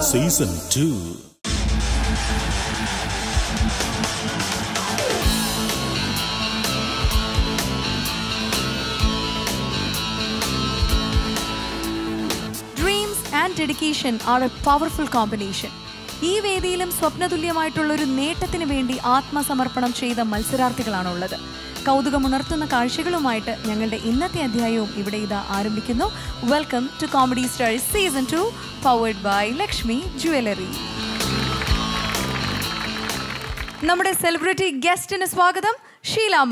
Season two dreams and dedication are a powerful combination ഈ വേദിയിലും സ്വപ്നതുല്യമായിട്ടുള്ള ഒരു നേട്ടത്തിന് വേണ്ടി ആത്മസമർപ്പണം ചെയ്ത മത്സരാർത്ഥികളാണുള്ളത് കൗതുകമുണർത്തുന്ന കാഴ്ചകളുമായിട്ട് ഞങ്ങളുടെ ഇന്നത്തെ അധ്യായവും ഇവിടെ ഇതാ ആരംഭിക്കുന്നു welcome to comedy stars season two powered by Lakshmi jewellery നമ്മുടെ സെലിബ്രിറ്റി ഗസ്റ്റിന് സ്വാഗതം ഷീലാമ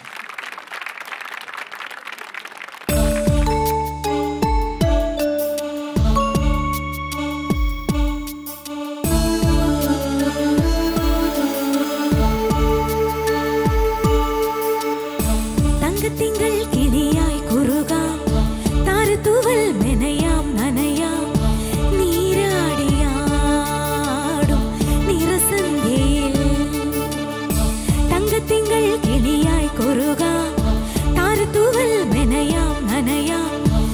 തങ്കത്തിങ്കൾ കിളിയായി കുറുകാം താരത്തൂവൽ മെനയാം നനയാം നീരാടിയാടും നിറസന്ധ്യയിൽ തങ്കത്തിങ്കൾ കിളിയായി കുറുകാം താരത്തൂവൽ മെനയാം നനയാം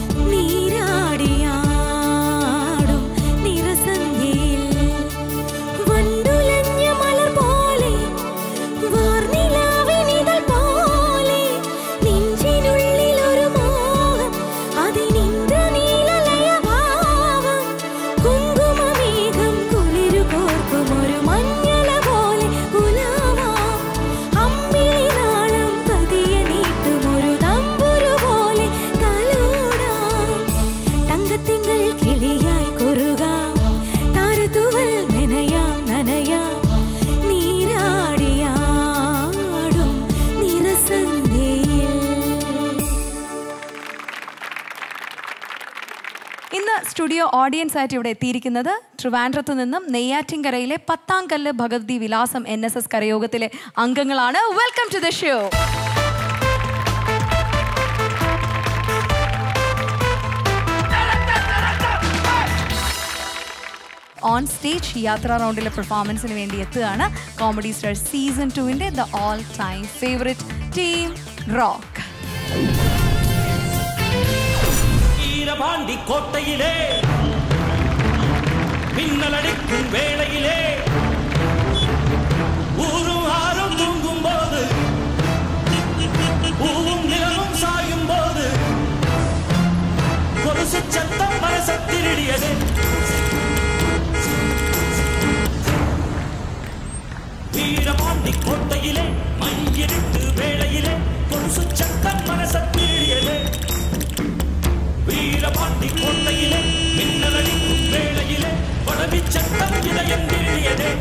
നീരാടിയാടും നിറസന്ധ്യയിൽ വണ്ടുലഞ്ഞ മലർ പോലെ വാർനിലാവിനിതൾ പോലെ നെഞ്ചിനുള്ളിൽ ഒരു മോഹം അതിനിന്ദ്രനീലലയഭാവം കുങ്കുമമേഘം കുളിരു കോർക്കും ഒരു മഞ്ഞള പോലെ ഉലാവാം അമ്പിളിനാളം പതിയെ നീട്ടും ഒരു തമ്പുരു പോലെ തലോടാം തങ്കത്തിങ്കൾ കിളിയായി കുറുകാം താരതൂവൽ മെനയാം നനയാം നീരാടിയാടും നിറസന്ധ്യയിൽ ഇന്ന് സ്റ്റുഡിയോ ഓഡിയൻസ് ആയിട്ട് ഇവിടെ എത്തിയിരിക്കുന്നത് ട്രിവാൻഡ്രത്ത് നിന്നും നെയ്യാറ്റിൻകരയിലെ പത്താം കല്ല് ഭഗവതി വിലാസം എൻ എസ് എസ് കരയോഗത്തിലെ അംഗങ്ങളാണ് welcome to the show on stage യാത്രാ റൗണ്ടിലെ പെർഫോമൻസിന് വേണ്ടി എത്തുകയാണ് കോമഡി സ്റ്റാർ സീസൺ ടുവിൻ്റെ the all time favourite team rock Veerapandi கோட்டையிலே மின்னலடிக்கும் வேளையிலே ஊரும் ஆறும் தூங்கும் போது பூவும் நிலவும் சாயும் போது ஒரு சத்தம் மனசத்திருடியது வீரபாண்டி கோட்டையிலே மையிருட்டு வேளையிலே கொலுசு சத்தம் மனசத்திருடியது வீரபாண்டி கோட்டையிலே மின்னலடிக்கும் வேளையிலே படவி சட்டம் இதயம் திருடியதே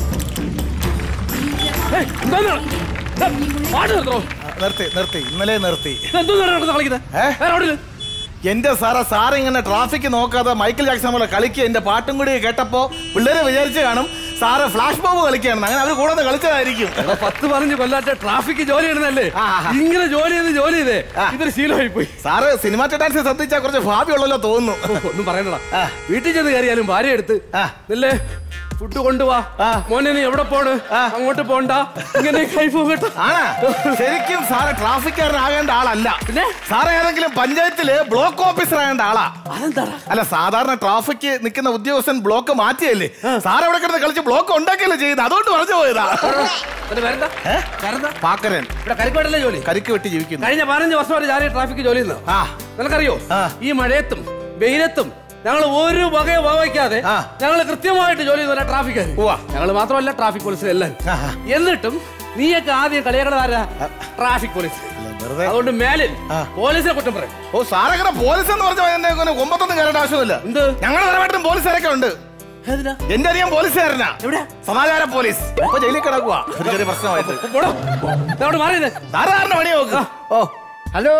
നിർത്തി നിർത്തി ഇന്നലെ നിർത്തി കളിക്കുന്നത് ഏ? എന്റെ സാറേ സാറ് ഇങ്ങനെ ട്രാഫിക് നോക്കാതെ മൈക്കിൾ ജാക്സൺ പോലെ കളിക്കുക എന്റെ പാട്ടും കൂടി കേട്ടപ്പോ പിള്ളേര് വിചാരിച്ച് കാണും സാറ് ഫ്ലാഷ് ബോബ് കളിക്കുകയാണ് അങ്ങനെ അവർ കൂടെ ഒന്ന് കളിച്ചതായിരിക്കും പത്ത് പറഞ്ഞ് കൊല്ലാറ്റ ട്രാഫിക് ജോലി ചെയ്യണമെന്നല്ലേ ആ, ആ. ഇങ്ങനെ ജോലി ചെയ്ത് ജോലി ചെയ്തേ ആ. ഇതൊരു ശീലമായി പോയി സാറ് സിനിമാറ്റ ഡാൻസ് ശ്രദ്ധിച്ചാൽ കുറച്ച് ഭാവി ഉള്ളല്ലോ തോന്നുന്നു ഒന്നും പറയണടാ ആ. വീട്ടിൽ ചെന്ന് കയറിയാലും ഭാര്യ എടുത്ത് ആ. ഇല്ലേ ഫുഡ് കൊണ്ടുവാ ആ. മോനെ നീ എവിടെ പോണ് ആ. അങ്ങോട്ട് പോണ്ട ഇങ്ങനെ കൈ പോകട്ടെ ആണ് ശരിക്കും സാറ് ട്രാഫിക്കാരനാകേണ്ട ആളല്ല പിന്നെ? സാറ് ഏതെങ്കിലും പഞ്ചായത്തില് ബ്ലോക്ക് ഓഫീസർ ആകേണ്ട ആളാ അതെന്താടാ അല്ല സാധാരണ ട്രാഫിക് നിൽക്കുന്ന ഉദ്യോഗസ്ഥൻ ബ്ലോക്ക് മാറ്റിയല്ലേ സാർ എവിടെ കിടന്ന് കളിച്ച് ബ്ലോക്ക് ഉണ്ടാക്കിയല്ലേ ചെയ്യുന്നത് അതുകൊണ്ട് പറഞ്ഞു പോയതാ എന്നിട്ട് വരണ്ട ഏ? വരണ്ട പാക്കരൻ ഇവിടെ കരിക്കോട്ടല്ലേ ജോലി കരിക്ക് വെട്ടി ജീവിക്കുന്നു കഴിഞ്ഞ പതിനഞ്ച് വർഷമായിട്ട് ഞാൻ ട്രാഫിക് ജോലി ചെയ്യുന്നത് ആ നിനക്കറിയോ ആ. ഈ മഴയത്തും വെയിലത്തും ഞങ്ങൾ ഒരു വകയെ വകവയ്ക്കാതെ ആ. ഞങ്ങൾ കൃത്യമായിട്ട് ജോലി ചെയ്യുന്ന ട്രാഫിക് ഉവ്വ. ഞങ്ങൾ മാത്രമല്ല ട്രാഫിക് പോലീസ് എല്ലാം ആഹാ. എന്നിട്ടും നീയൊക്കെ ആദ്യം കളിയാക്കണത് ആരാ ട്രാഫിക് പോലീസ് വെറുതെ അതുകൊണ്ട് മേലിൽ ആ. പോലീസിനെ കുറ്റം പറയും ഓ സാറങ്ങനെ പോലീസ് എന്ന് പറഞ്ഞ എന്നെ ഒമ്പത്തൊന്നും കയറേണ്ട ആവശ്യമില്ല എന്ത്? ഞങ്ങളുടെ തലമായിട്ടും പോലീസുകാരൊക്കെ ഉണ്ട് ഏതിനാ? എന്റെ അറിയാൻ പോലീസുകാരനാ എവിടെ? സമാചാര പോലീസ് ഇപ്പൊ ജയിലിൽ കിടക്കുക ഒരു ചെറിയ പ്രശ്നമായിട്ട് പോടോ. ദേ അങ്ങോട്ട് മാറിയത് സാധാരണ പണി നോക്ക് ഓ ഹലോ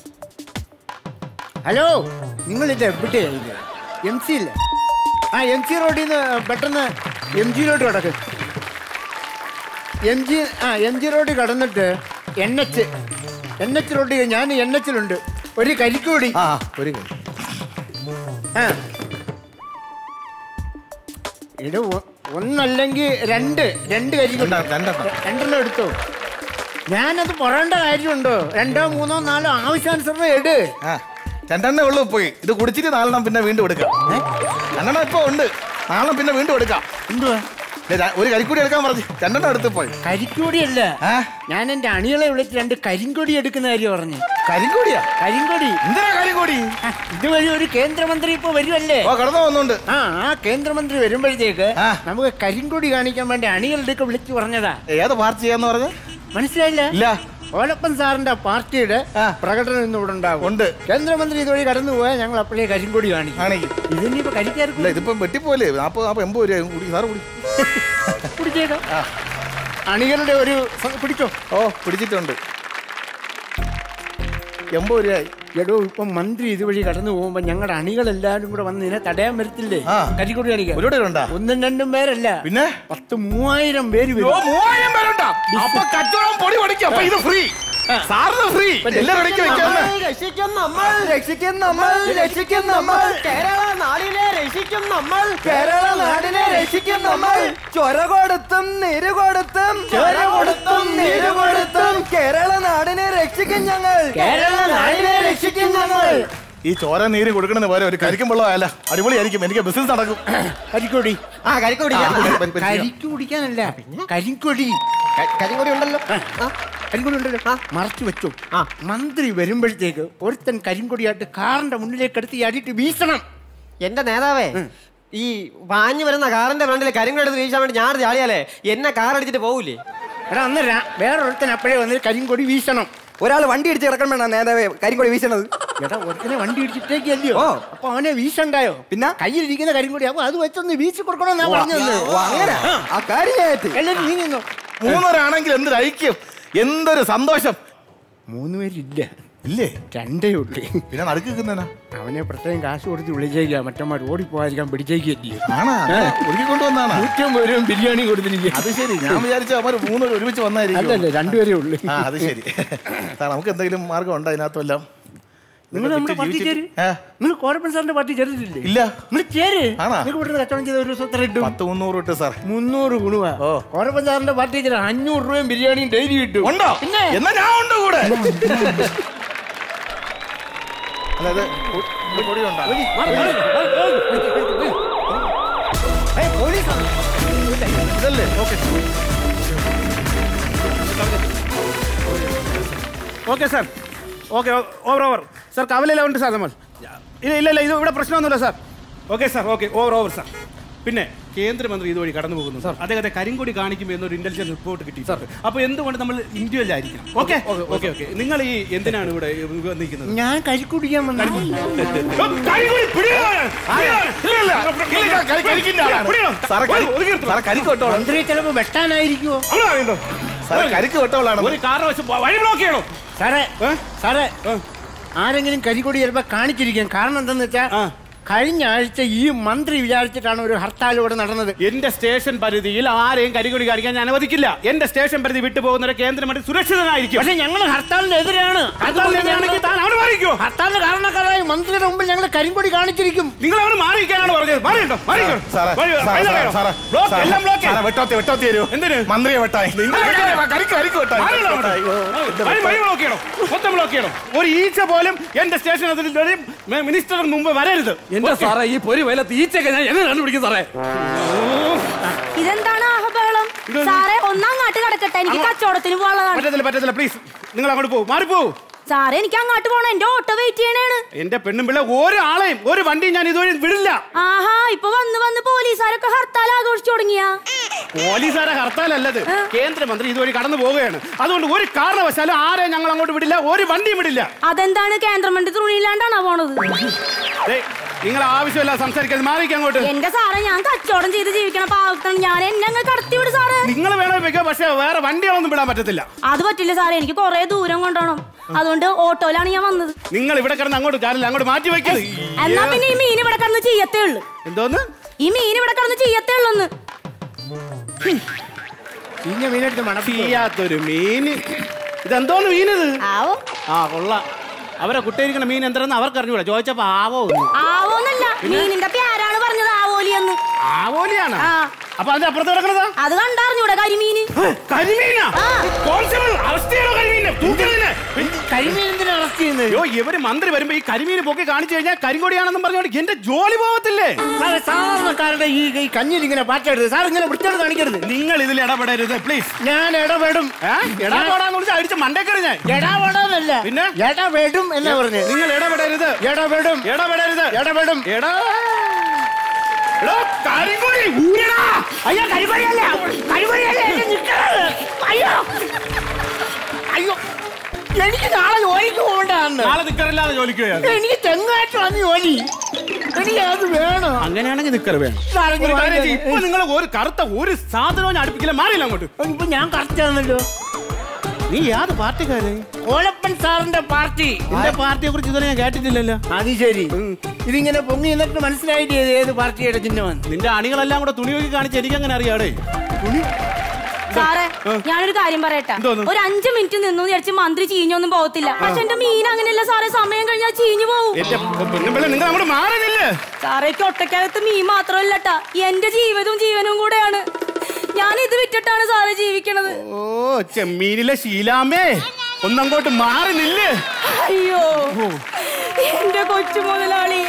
ഹലോ നിങ്ങൾ ഇത് എവിടെയായിരുന്നു എം സി ഇല്ല ആ എം സി റോഡിൽ നിന്ന് പെട്ടെന്ന് എം ജിയിലോട്ട് കിടക്ക് എം ജി ആ എം ജി റോഡ് കടന്നിട്ട് N H N H road ഞാൻ എൻ എച്ചിലുണ്ട് ഒരു കരിക്കൂടി ആ ഒരു കാര്യം. ആ ഇത് ഒ- ഒന്നല്ലെങ്കിൽ രണ്ട് രണ്ട് കരിക്കൂടി രണ്ടാ- രണ്ടെണ്ണം. രണ്ടെണ്ണം എടുത്തോ ഞാനത് പറയേണ്ട കാര്യമുണ്ടോ രണ്ടോ മൂന്നോ നാലോ ആവശ്യാനുസരണം എട് ആ രണ്ടെണ്ണേ ഉള്ളൂ പോയി ഇത് കുടിച്ചിട്ട് നാലെണ്ണം പിന്നെ വീണ്ടും എടുക്കാം ഏ? രണ്ടെണ്ണം ഇപ്പൊ ഉണ്ട് നാളെ പിന്നെ വീണ്ടും എടുക്കാം എന്തുവാ ദേ, ര- ഒരു കരിക്കൂടി എടുക്കാൻ പറഞ്ഞു രണ്ടെണ്ണം എടുത്ത് പോയി കരിക്കൊടിയല്ല ആ? ഞാൻ എന്റെ അണികളെ വിളിച്ച് രണ്ട് കരിങ്കൊടി എടുക്കുന്ന കാര്യം പറഞ്ഞു കരിങ്കൂടിയാ കരിങ്കൊടി എന്തിനാ കരിങ്കൂടി ആ, ഇതുവഴി ഒരു കേന്ദ്രമന്ത്രി ഇപ്പൊ വരുമല്ലേ ഓ കടന്നു വന്നുണ്ട് ആ ആ കേന്ദ്രമന്ത്രി വരുമ്പോഴത്തേക്ക് ആ. നമുക്ക് കരിങ്കൊടി കാണിക്കാൻ വേണ്ടി അണികളുടെ ഒക്കെ വിളിച്ചു പറഞ്ഞതാ ഏത് പാർട്ടി ചെയ്യാന്ന് പറഞ്ഞു മനസ്സിലായില്ല ഇല്ല ഓലപ്പൻ സാറിന്റെ പാർട്ടിയുടെ ആ. പ്രകടനം ഇന്ന് ഇവിടെ ഉണ്ടാകും ഉണ്ട്. കേന്ദ്രമന്ത്രി ഇതുവഴി കടന്നു പോയാൽ ഞങ്ങൾ അപ്പോഴേ കരിങ്കൊടി കാണിക്കും കാണിക്കും. ഇതിനിപ്പോ ഇല്ല കരിക്കാർക്ക് ഇതിപ്പം വെട്ടിപ്പോലെ നാപ്പത് നാപ്പത് എൺപത് രൂപ കൂടി സാറ് കൂടി പിടിച്ചേക്കാം അണികളുടെ ഒരു സ- പിടിച്ചോ ഓ പിടിച്ചിട്ടുണ്ട് എൺപത് രൂപയായി എടോ ഇപ്പൊ മന്ത്രി ഇതുവഴി കടന്നു പോകുമ്പോ ഞങ്ങളുടെ അണികളെല്ലാരും കൂടെ വന്ന് ഇതിനെ തടയാൻ വരത്തില്ലേ ആ. കരിക്കൊടി കാണിക്കാൻ ഒരുപാട് ഉണ്ടാ ഒന്നും രണ്ടും പേരല്ല പിന്നെ പത്ത് മൂവായിരം പേര് ഓ വരും മൂവായിരം പേരുണ്ടാ അപ്പൊ കച്ചവടം പൊടി പഠിക്കും അപ്പൊ ഇത് ഫ്രീ സാറിന് ഫ്രീ എല്ലാവരും ഇടയ്ക്ക് വെക്കാന്ന് രക്ഷിക്കും നമ്മൾ രക്ഷിക്കും നമ്മൾ രക്ഷിക്കും നമ്മൾ കേരള നാടിനെ രക്ഷിക്കും നമ്മൾ കേരള നാടിനെ രക്ഷിക്കും നമ്മൾ ചൊര കൊടുത്തും നീര് കൊടുത്തും ചൊര കൊടുത്തും നീര് കൊടുത്തും കേരള നാടിനെ രക്ഷിക്കും ഞങ്ങൾ കേരള നാടിനെ രക്ഷിക്കും ഞങ്ങൾ ഈ ചോര നീര് കൊടുക്കണമെന്ന് പോലെ ഒരു കരിക്കും വെള്ളം അല്ല അടിപൊളിയായിരിക്കും എനിക്ക് ബിസിനസ് നടക്കും കരിക്കൊടി ആ കരിക്കൊടി ആ, പരി- പരി- പരി- കരിക്ക് കുടിക്കാനല്ല കരിക്കൊടി കരിക്കൊടി ഉണ്ടല്ലോ ആ, കരിങ്കൊടി ഉണ്ടല്ലോ മറച്ചു വെച്ചു ആ മന്ത്രി വരുമ്പോഴത്തേക്ക് ഒരുത്തൻ കരിങ്കൊടിയായിട്ട് കാറിന്റെ മുന്നിലേക്ക് എടുത്ത് അടിയിട്ട് വീശണം എന്റെ നേതാവേ ഈ വാഞ്ഞു വരുന്ന കാറിന്റെ ഫ്രണ്ടിൽ കരിങ്കുടി എടുത്ത് വീശാൻ വേണ്ടി ഞാൻ ചാളിയാലേ എന്നെ കാർ അടിച്ചിട്ട് പോകൂലേ എടാ അന്നേരം വേറൊരുത്തൻ അപ്പോഴേ വന്ന് കരിങ്കൊടി വീശണം ഒരാൾ വണ്ടി ഇടിച്ച് കിടക്കണം വേണം നേതാവേ കരിങ്കൊടി വീശണത് എടാ ഒരുത്തനെ വണ്ടി ഇടിച്ചിട്ടേക്കല്ലയോ അപ്പൊ അവനെ വീശണ്ടായോ പിന്നെ കയ്യിലിരിക്കുന്ന കരിങ്കൊടി അപ്പൊ അത് വെച്ചൊന്ന് വീശി കൊടുക്കണമെന്നാ പറഞ്ഞത് അങ്ങനെ ആ കാര്യമായിട്ട് എല്ലാരും നീ നിന്നോ മൂന്നരാണെങ്കിൽ എന്തൊരു ഐക്യം എന്തൊരു സന്തോഷം മൂന്ന് പേരില്ല ഇല്ലേ രണ്ടേ ഉള്ളു പിന്നെ നടുക്ക് നിൽക്കുന്നേനാ അവനെ പ്രത്യേകം കാശ് കൊടുത്ത് വിളിച്ചേക്കുക മറ്റന്മാർ ഓടിപ്പോകാതിരിക്കാൻ പിടിച്ചേക്കല്ലയോ ആണാ ഒരുക്കി കൊണ്ടുവന്നാണ് നൂറ്റമ്പത് രൂപ ബിരിയാണി കൊടുത്തിരിക്കുക അത് ശരി ഞാൻ വിചാരിച്ചു അവര് മൂന്ന് പേര് ഒരുമിച്ച് വന്നായിരിക്കും അല്ലല്ലേ രണ്ടുപേരേ ഉള്ളു ആ അത് ശരി സാർ നമുക്ക് എന്തെങ്കിലും മാർഗം ഉണ്ടോ അതിനകത്തും നിങ്ങൾ നമ്മുടെ പാർട്ടി ചേര് നിങ്ങൾ കോരപ്പൻ സാറിന്റെ പാർട്ടി ചേർന്നിട്ടില്ലേ ഇല്ല നിങ്ങൾ ചേര് ആണോ? നിങ്ങൾക്ക് ഇവിടുന്ന് കച്ചവടം ചെയ്ത ഒരു ദിവസം എത്ര കിട്ടും പത്ത് മുന്നൂറ് ഇട്ട് സാർ മുന്നൂറ് ഗുണുവ ഓ. കോരപ്പൻ സാറിന്റെ പാർട്ടി ചേര് അഞ്ഞൂറ് രൂപയും ബിരിയാണിയും ഡെയിലി കിട്ടും ഉണ്ടോ പിന്നെ എന്നാ ഞാൻ ഉണ്ട് കൂടെ അതായത് പൊ- ഇത് പൊടി ഉണ്ടോ ഇതല്ലേ okay okay sir okay over over sir കവലയില ഉണ്ട് സാർ നമ്മൾ ഇല്ല ഇല്ല ഇല്ല ഇത് ഇവിടെ പ്രശ്നമൊന്നുമില്ല sir okay sir okay over over sir പിന്നെ കേന്ദ്രമന്ത്രി ഇതുവഴി കടന്നു പോകുന്നു സാർ അദ്ദേഹത്തെ കരിങ്കൊടി കാണിക്കും എന്നൊരു ഇന്റലിജൻസ് റിപ്പോർട്ട് കിട്ടി സാർ അപ്പൊ എന്തുകൊണ്ട് നമ്മൾ ഇന്ത്യയിലായിരിക്കണം ഓക്കെ ഓക്കെ ഓക്കെ നിങ്ങൾ ഈ എന്തിനാണ് ഇവിടെ നിൽക്കുന്നത് ഞാൻ കരിക്കുടിക്കാൻ വന്നു കരിങ്കൊടി പിടിയോ സാറേ കരി- സാറേ കരിക്ക് വെട്ടോളാം മന്ത്രി ചിലപ്പോ വെട്ടാനായിരിക്കുമോ സാറേ കരിക്ക് വെട്ടോളാണ് ഒരു കാരണവശം വഴി ബ്ലോക്ക് ചെയ്യണോ സാറേ ഏ? സാറേ ആരെങ്കിലും കരിക്കൊടി ചിലപ്പോ കാണിച്ചിരിക്കും കാരണം എന്താന്ന് വെച്ചാ ആ. കഴിഞ്ഞ ആഴ്ച ഈ മന്ത്രി വിചാരിച്ചിട്ടാണ് ഒരു ഹർത്താൽ ഇവിടെ നടന്നത് എന്റെ സ്റ്റേഷൻ പരിധിയിൽ ആരെയും കരികൊടി കാണിക്കാൻ ഞാൻ അനുവദിക്കില്ല എന്റെ സ്റ്റേഷൻ പരിധി വിട്ടു പോകുന്നവരെ കേന്ദ്രമന്ത്രി സുരക്ഷിതനായിരിക്കും പക്ഷെ ഞങ്ങൾ ഹർത്താലിന് എതിരാണ് ഹർത്താലിനെതിരാണെങ്കിൽ താൻ അവിടെ മാറിക്കോ ഹർത്താലിന് കാരണക്കാരായ മന്ത്രിയുടെ മുമ്പിൽ ഞങ്ങൾ കരിങ്കൊടി കാണിച്ചിരിക്കും നിങ്ങൾ അവിടെ മാറിയിരിക്കാനാണ് പറഞ്ഞത് മാറിയിട്ടോ മാറിക്കോ സാറേ വഴി- സാറേ, വഴി സാറേ, തടയണോ? സാറേ, ബ്ലോക്ക്, സാറേ, എല്ലാം ബ്ലോക്ക് സാറേ, വെട്ടോത്തി വെട്ടോത്തി തരൂ എന്തിന്? മന്ത്രിയെ വെട്ടായി കരിക്ക് കരിക്ക് വെട്ടായി മാറിയിടോ അങ്ങോട്ട്. വഴി- വഴി ബ്ലോക്ക് ചെയ്യണോ മൊത്തം ബ്ലോക്ക് ചെയ്യണോ ഒരു ഈച്ച പോലും എന്റെ സ്റ്റേഷൻ അതിൽ മിനിസ്റ്ററിന് മുമ്പ് വരരുത് എന്റെ സാറേ ഈ പൊരി വയലത്ത് ഈച്ചയൊക്കെ ഞാൻ എങ്ങനെ കണ്ടുപിടിക്കും സാറേ ഇതെന്താണ് ആഹബഹളം സാറേ ഒന്നങ്ങാട്ട് കിടക്കട്ടെ എനിക്ക് കച്ചവടത്തിന് പോകാനുള്ളതാണ് പറ്റത്തില്ല പറ്റത്തില്ല പ്ലീസ് നിങ്ങൾ അങ്ങോട്ട് പോകും മാറിപ്പോ സാറേ എനിക്ക് അങ്ങോട്ട് പോകണം എന്റെ ഓട്ടോ വെയിറ്റ് ചെയ്യണേണ് എന്റെ പെണ്ണും പിള്ള ഒരാളെയും ഒരു വണ്ടിയും ഞാൻ ഇതുവഴി വിടില്ല ആഹാ ഇപ്പൊ വന്ന് വന്ന് പോലീസുകാരൊക്കെ ഹർത്താൽ ആഘോഷിച്ചു തുടങ്ങിയ പോലീസുകാരെ ഹർത്താലല്ലത് കേന്ദ്രമന്ത്രി ഇതുവഴി കടന്നു പോവുകയാണ് അതുകൊണ്ട് ഒരു കാരണവശാലും ആരെയും ഞങ്ങൾ അങ്ങോട്ട് വിടില്ല ഒരു വണ്ടിയും വിടില്ല അതെന്താണ് കേന്ദ്രമന്ത്രി തുണിയില്ലാണ്ടാണോ പോണത് ദേ, നിങ്ങൾ ആവശ്യമില്ല സംസാരിക്കാൻ മാറിക്ക് അങ്ങോട്ട് എന്റെ സാറേ ഞാൻ കച്ചവടം ചെയ്ത് ജീവിക്കണ പാവത്താണ് ഞാൻ എന്നെ അങ്ങ് കടത്തിവിട് സാറേ നിങ്ങൾ വേണേ വെക്കാം പക്ഷെ വേറെ വണ്ടികളൊന്നും വിടാൻ പറ്റത്തില്ല അത് പറ്റില്ല സാറേ എനിക്ക് കുറെ ദൂരം കൊണ്ടുപോകണം അതുകൊണ്ട് ഓട്ടോയിലാണ് ഞാൻ വന്നത് നിങ്ങൾ ഇവിടെ കിടന്ന് അങ്ങോട്ട് കാറില്ല അങ്ങോട്ട് മാറ്റി വെക്കത് എന്നാ പിന്നെ ഈ മീൻ ഇവിടെ കിടന്ന് ചെയ്യത്തേ ഉള്ളു എന്തോന്ന് ഈ മീൻ ഇവിടെ കിടന്ന് ചെയ്യത്തേ ഉള്ളൂന്ന് ചീഞ്ഞ മീനെടുത്ത് മണപ്പിക്കുക ചെയ്യാത്തൊരു മീന് ഇതെന്തോന്ന് മീനിത് ആവോ ആ കൊള്ളാം അവരെ കുട്ടിയിരിക്കുന്ന മീൻ എന്താണെന്ന് അവർക്ക് അറിഞ്ഞൂടാ ചോദിച്ചപ്പോ ആവോ എന്ന്. ആവോന്നല്ല മീനിന്റെ പേരാണ് പറഞ്ഞത് ആവോലി എന്ന് ആവോലിയാണ് ആ അപ്പൊ അതിന്റെ അപ്പുറത്ത് കിടക്കണതാ അത് കണ്ടറിഞ്ഞൂടെ കരിമീന് കരിമീനാ കോൺസ്റ്റബിൾ അറസ്റ്റ് ചെയ്യണോ കരിമീനെ തൂക്കിയതിനെ കരിമീൻ എന്തിനാ അറസ്റ്റ് ചെയ്യുന്നത് അയ്യോ ഇവര് മന്ത്രി വരുമ്പോ ഈ കരിമീന് പൊക്കി കാണിച്ചു കഴിഞ്ഞാൽ കരിങ്കൊടിയാണെന്നും പറഞ്ഞോണ്ട് എന്റെ ജോലി പോകത്തില്ലേ സാറേ സാധാരണക്കാരുടെ ഈ ഈ കഞ്ഞിൽ ഇങ്ങനെ പാറ്റരുത് സാർ ഇങ്ങനെ വൃത്തിയോട് കാണിക്കരുത് നിങ്ങൾ ഇതിൽ ഇടപെടരുത് പ്ലീസ് ഞാൻ ഇടപെടും എടാ പോടാന്ന് വിളിച്ച് അടിച്ച് മണ്ടേക്കറി ഞാൻ ഇടപെടാന്നല്ല പിന്നെ? ഇടപെടും എന്നാ പറഞ്ഞത് നിങ്ങൾ ഇടപെടരുത് ഇടപെടും ഇടപെടരുത് ഇടപെടും എടാ എടോ, കരിങ്കൊടി ഊരടാ അയ്യോ കരിമണിയല്ല കരിമണിയല്ല എന്നെ നിൽക്കണത് അയ്യോ അയ്യോ എനിക്ക് നാളെ ജോലിക്ക് പോകണ്ടാന്ന് നാളെ നിക്കറില്ലാതെ ജോലിക്ക് പോയാ മതി. എനിക്ക് തെങ്ങാറ്റാണ് ജോലി എനിക്ക് അത് വേണം അങ്ങനെയാണെങ്കിൽ നിക്കറ് വേണം സാറേ, ഒരു കാര്യം ചെയ്യ്, ഞാൻ- ഇപ്പൊ നിങ്ങൾ ഒരു കറുത്ത ഒരു സാധനവും ഞാൻ അടുപ്പിക്കില്ല മാറിയില്ല അങ്ങോട്ട് ഇപ്പൊ ഞാൻ കറക്റ്റാണല്ലോ നീ യാത് പാർട്ടിക്കാര് ഓലപ്പൻ സാറിന്റെ പാർട്ടി എന്റെ പാർട്ടിയെ കുറിച്ച് ഇതുവരെ ഞാൻ കേട്ടിട്ടില്ലല്ലോ അത് ശരി ഇതിങ്ങനെ പൊങ്ങി എന്നിട്ട് മനസ്സിലായിട്ട് ഇത് ഏത് പാർട്ടിയുടെ ചിഹ്നമാണ് നിന്റെ അണികളെല്ലാം കൂടെ തുണി നോക്കി കാണിച്ച് എനിക്ക് അങ്ങനെ അറിയാടേ സാറേ ഞാനൊരു കാര്യം പറയട്ടെ എന്തോന്ന്? ഒരു അഞ്ചു മിനിറ്റ് നിന്നു വിചാരിച്ച് മന്ത്രി ചീഞ്ഞൊന്നും പോകത്തില്ല പക്ഷെ എന്റെ മീൻ അങ്ങനെയല്ല സാറേ സമയം കഴിഞ്ഞാൽ ചീഞ്ഞു പോവും എന്റെ പെണ്ണുമ്പിള്ള നിങ്ങൾ അങ്ങോട്ട് മാറുന്നില്ലേ സാറേക്ക് ഒട്ടക്കകത്ത് മീൻ മാത്രമല്ലട്ടാ എന്റെ ജീവിതവും ജീവനും കൂടെയാണ് ഞാൻ ഇത് വിറ്റിട്ടാണ് സാറേ ജീവിക്കണത് ഓ ചെമ്മീനിലെ ശീലാമേ ഒന്നങ്ങോട്ട് മാറി നില്ല് അയ്യോ എന്റെ കൊച്ചു മുതലാളി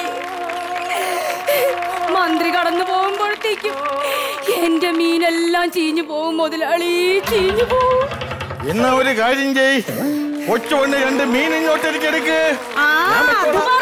മന്ത്രി കടന്നു പോകുമ്പോഴത്തേക്കും എന്റെ മീനെല്ലാം ചീഞ്ഞു പോവും മുതലാളി ചീഞ്ഞു പോവും എന്നാ ഒരു കാര്യം ചെയ് കൊച്ചുകൊണ്ട് രണ്ട് മീൻ ഇങ്ങോട്ട് എടുക്കെടുക്ക് ആ അത് പറ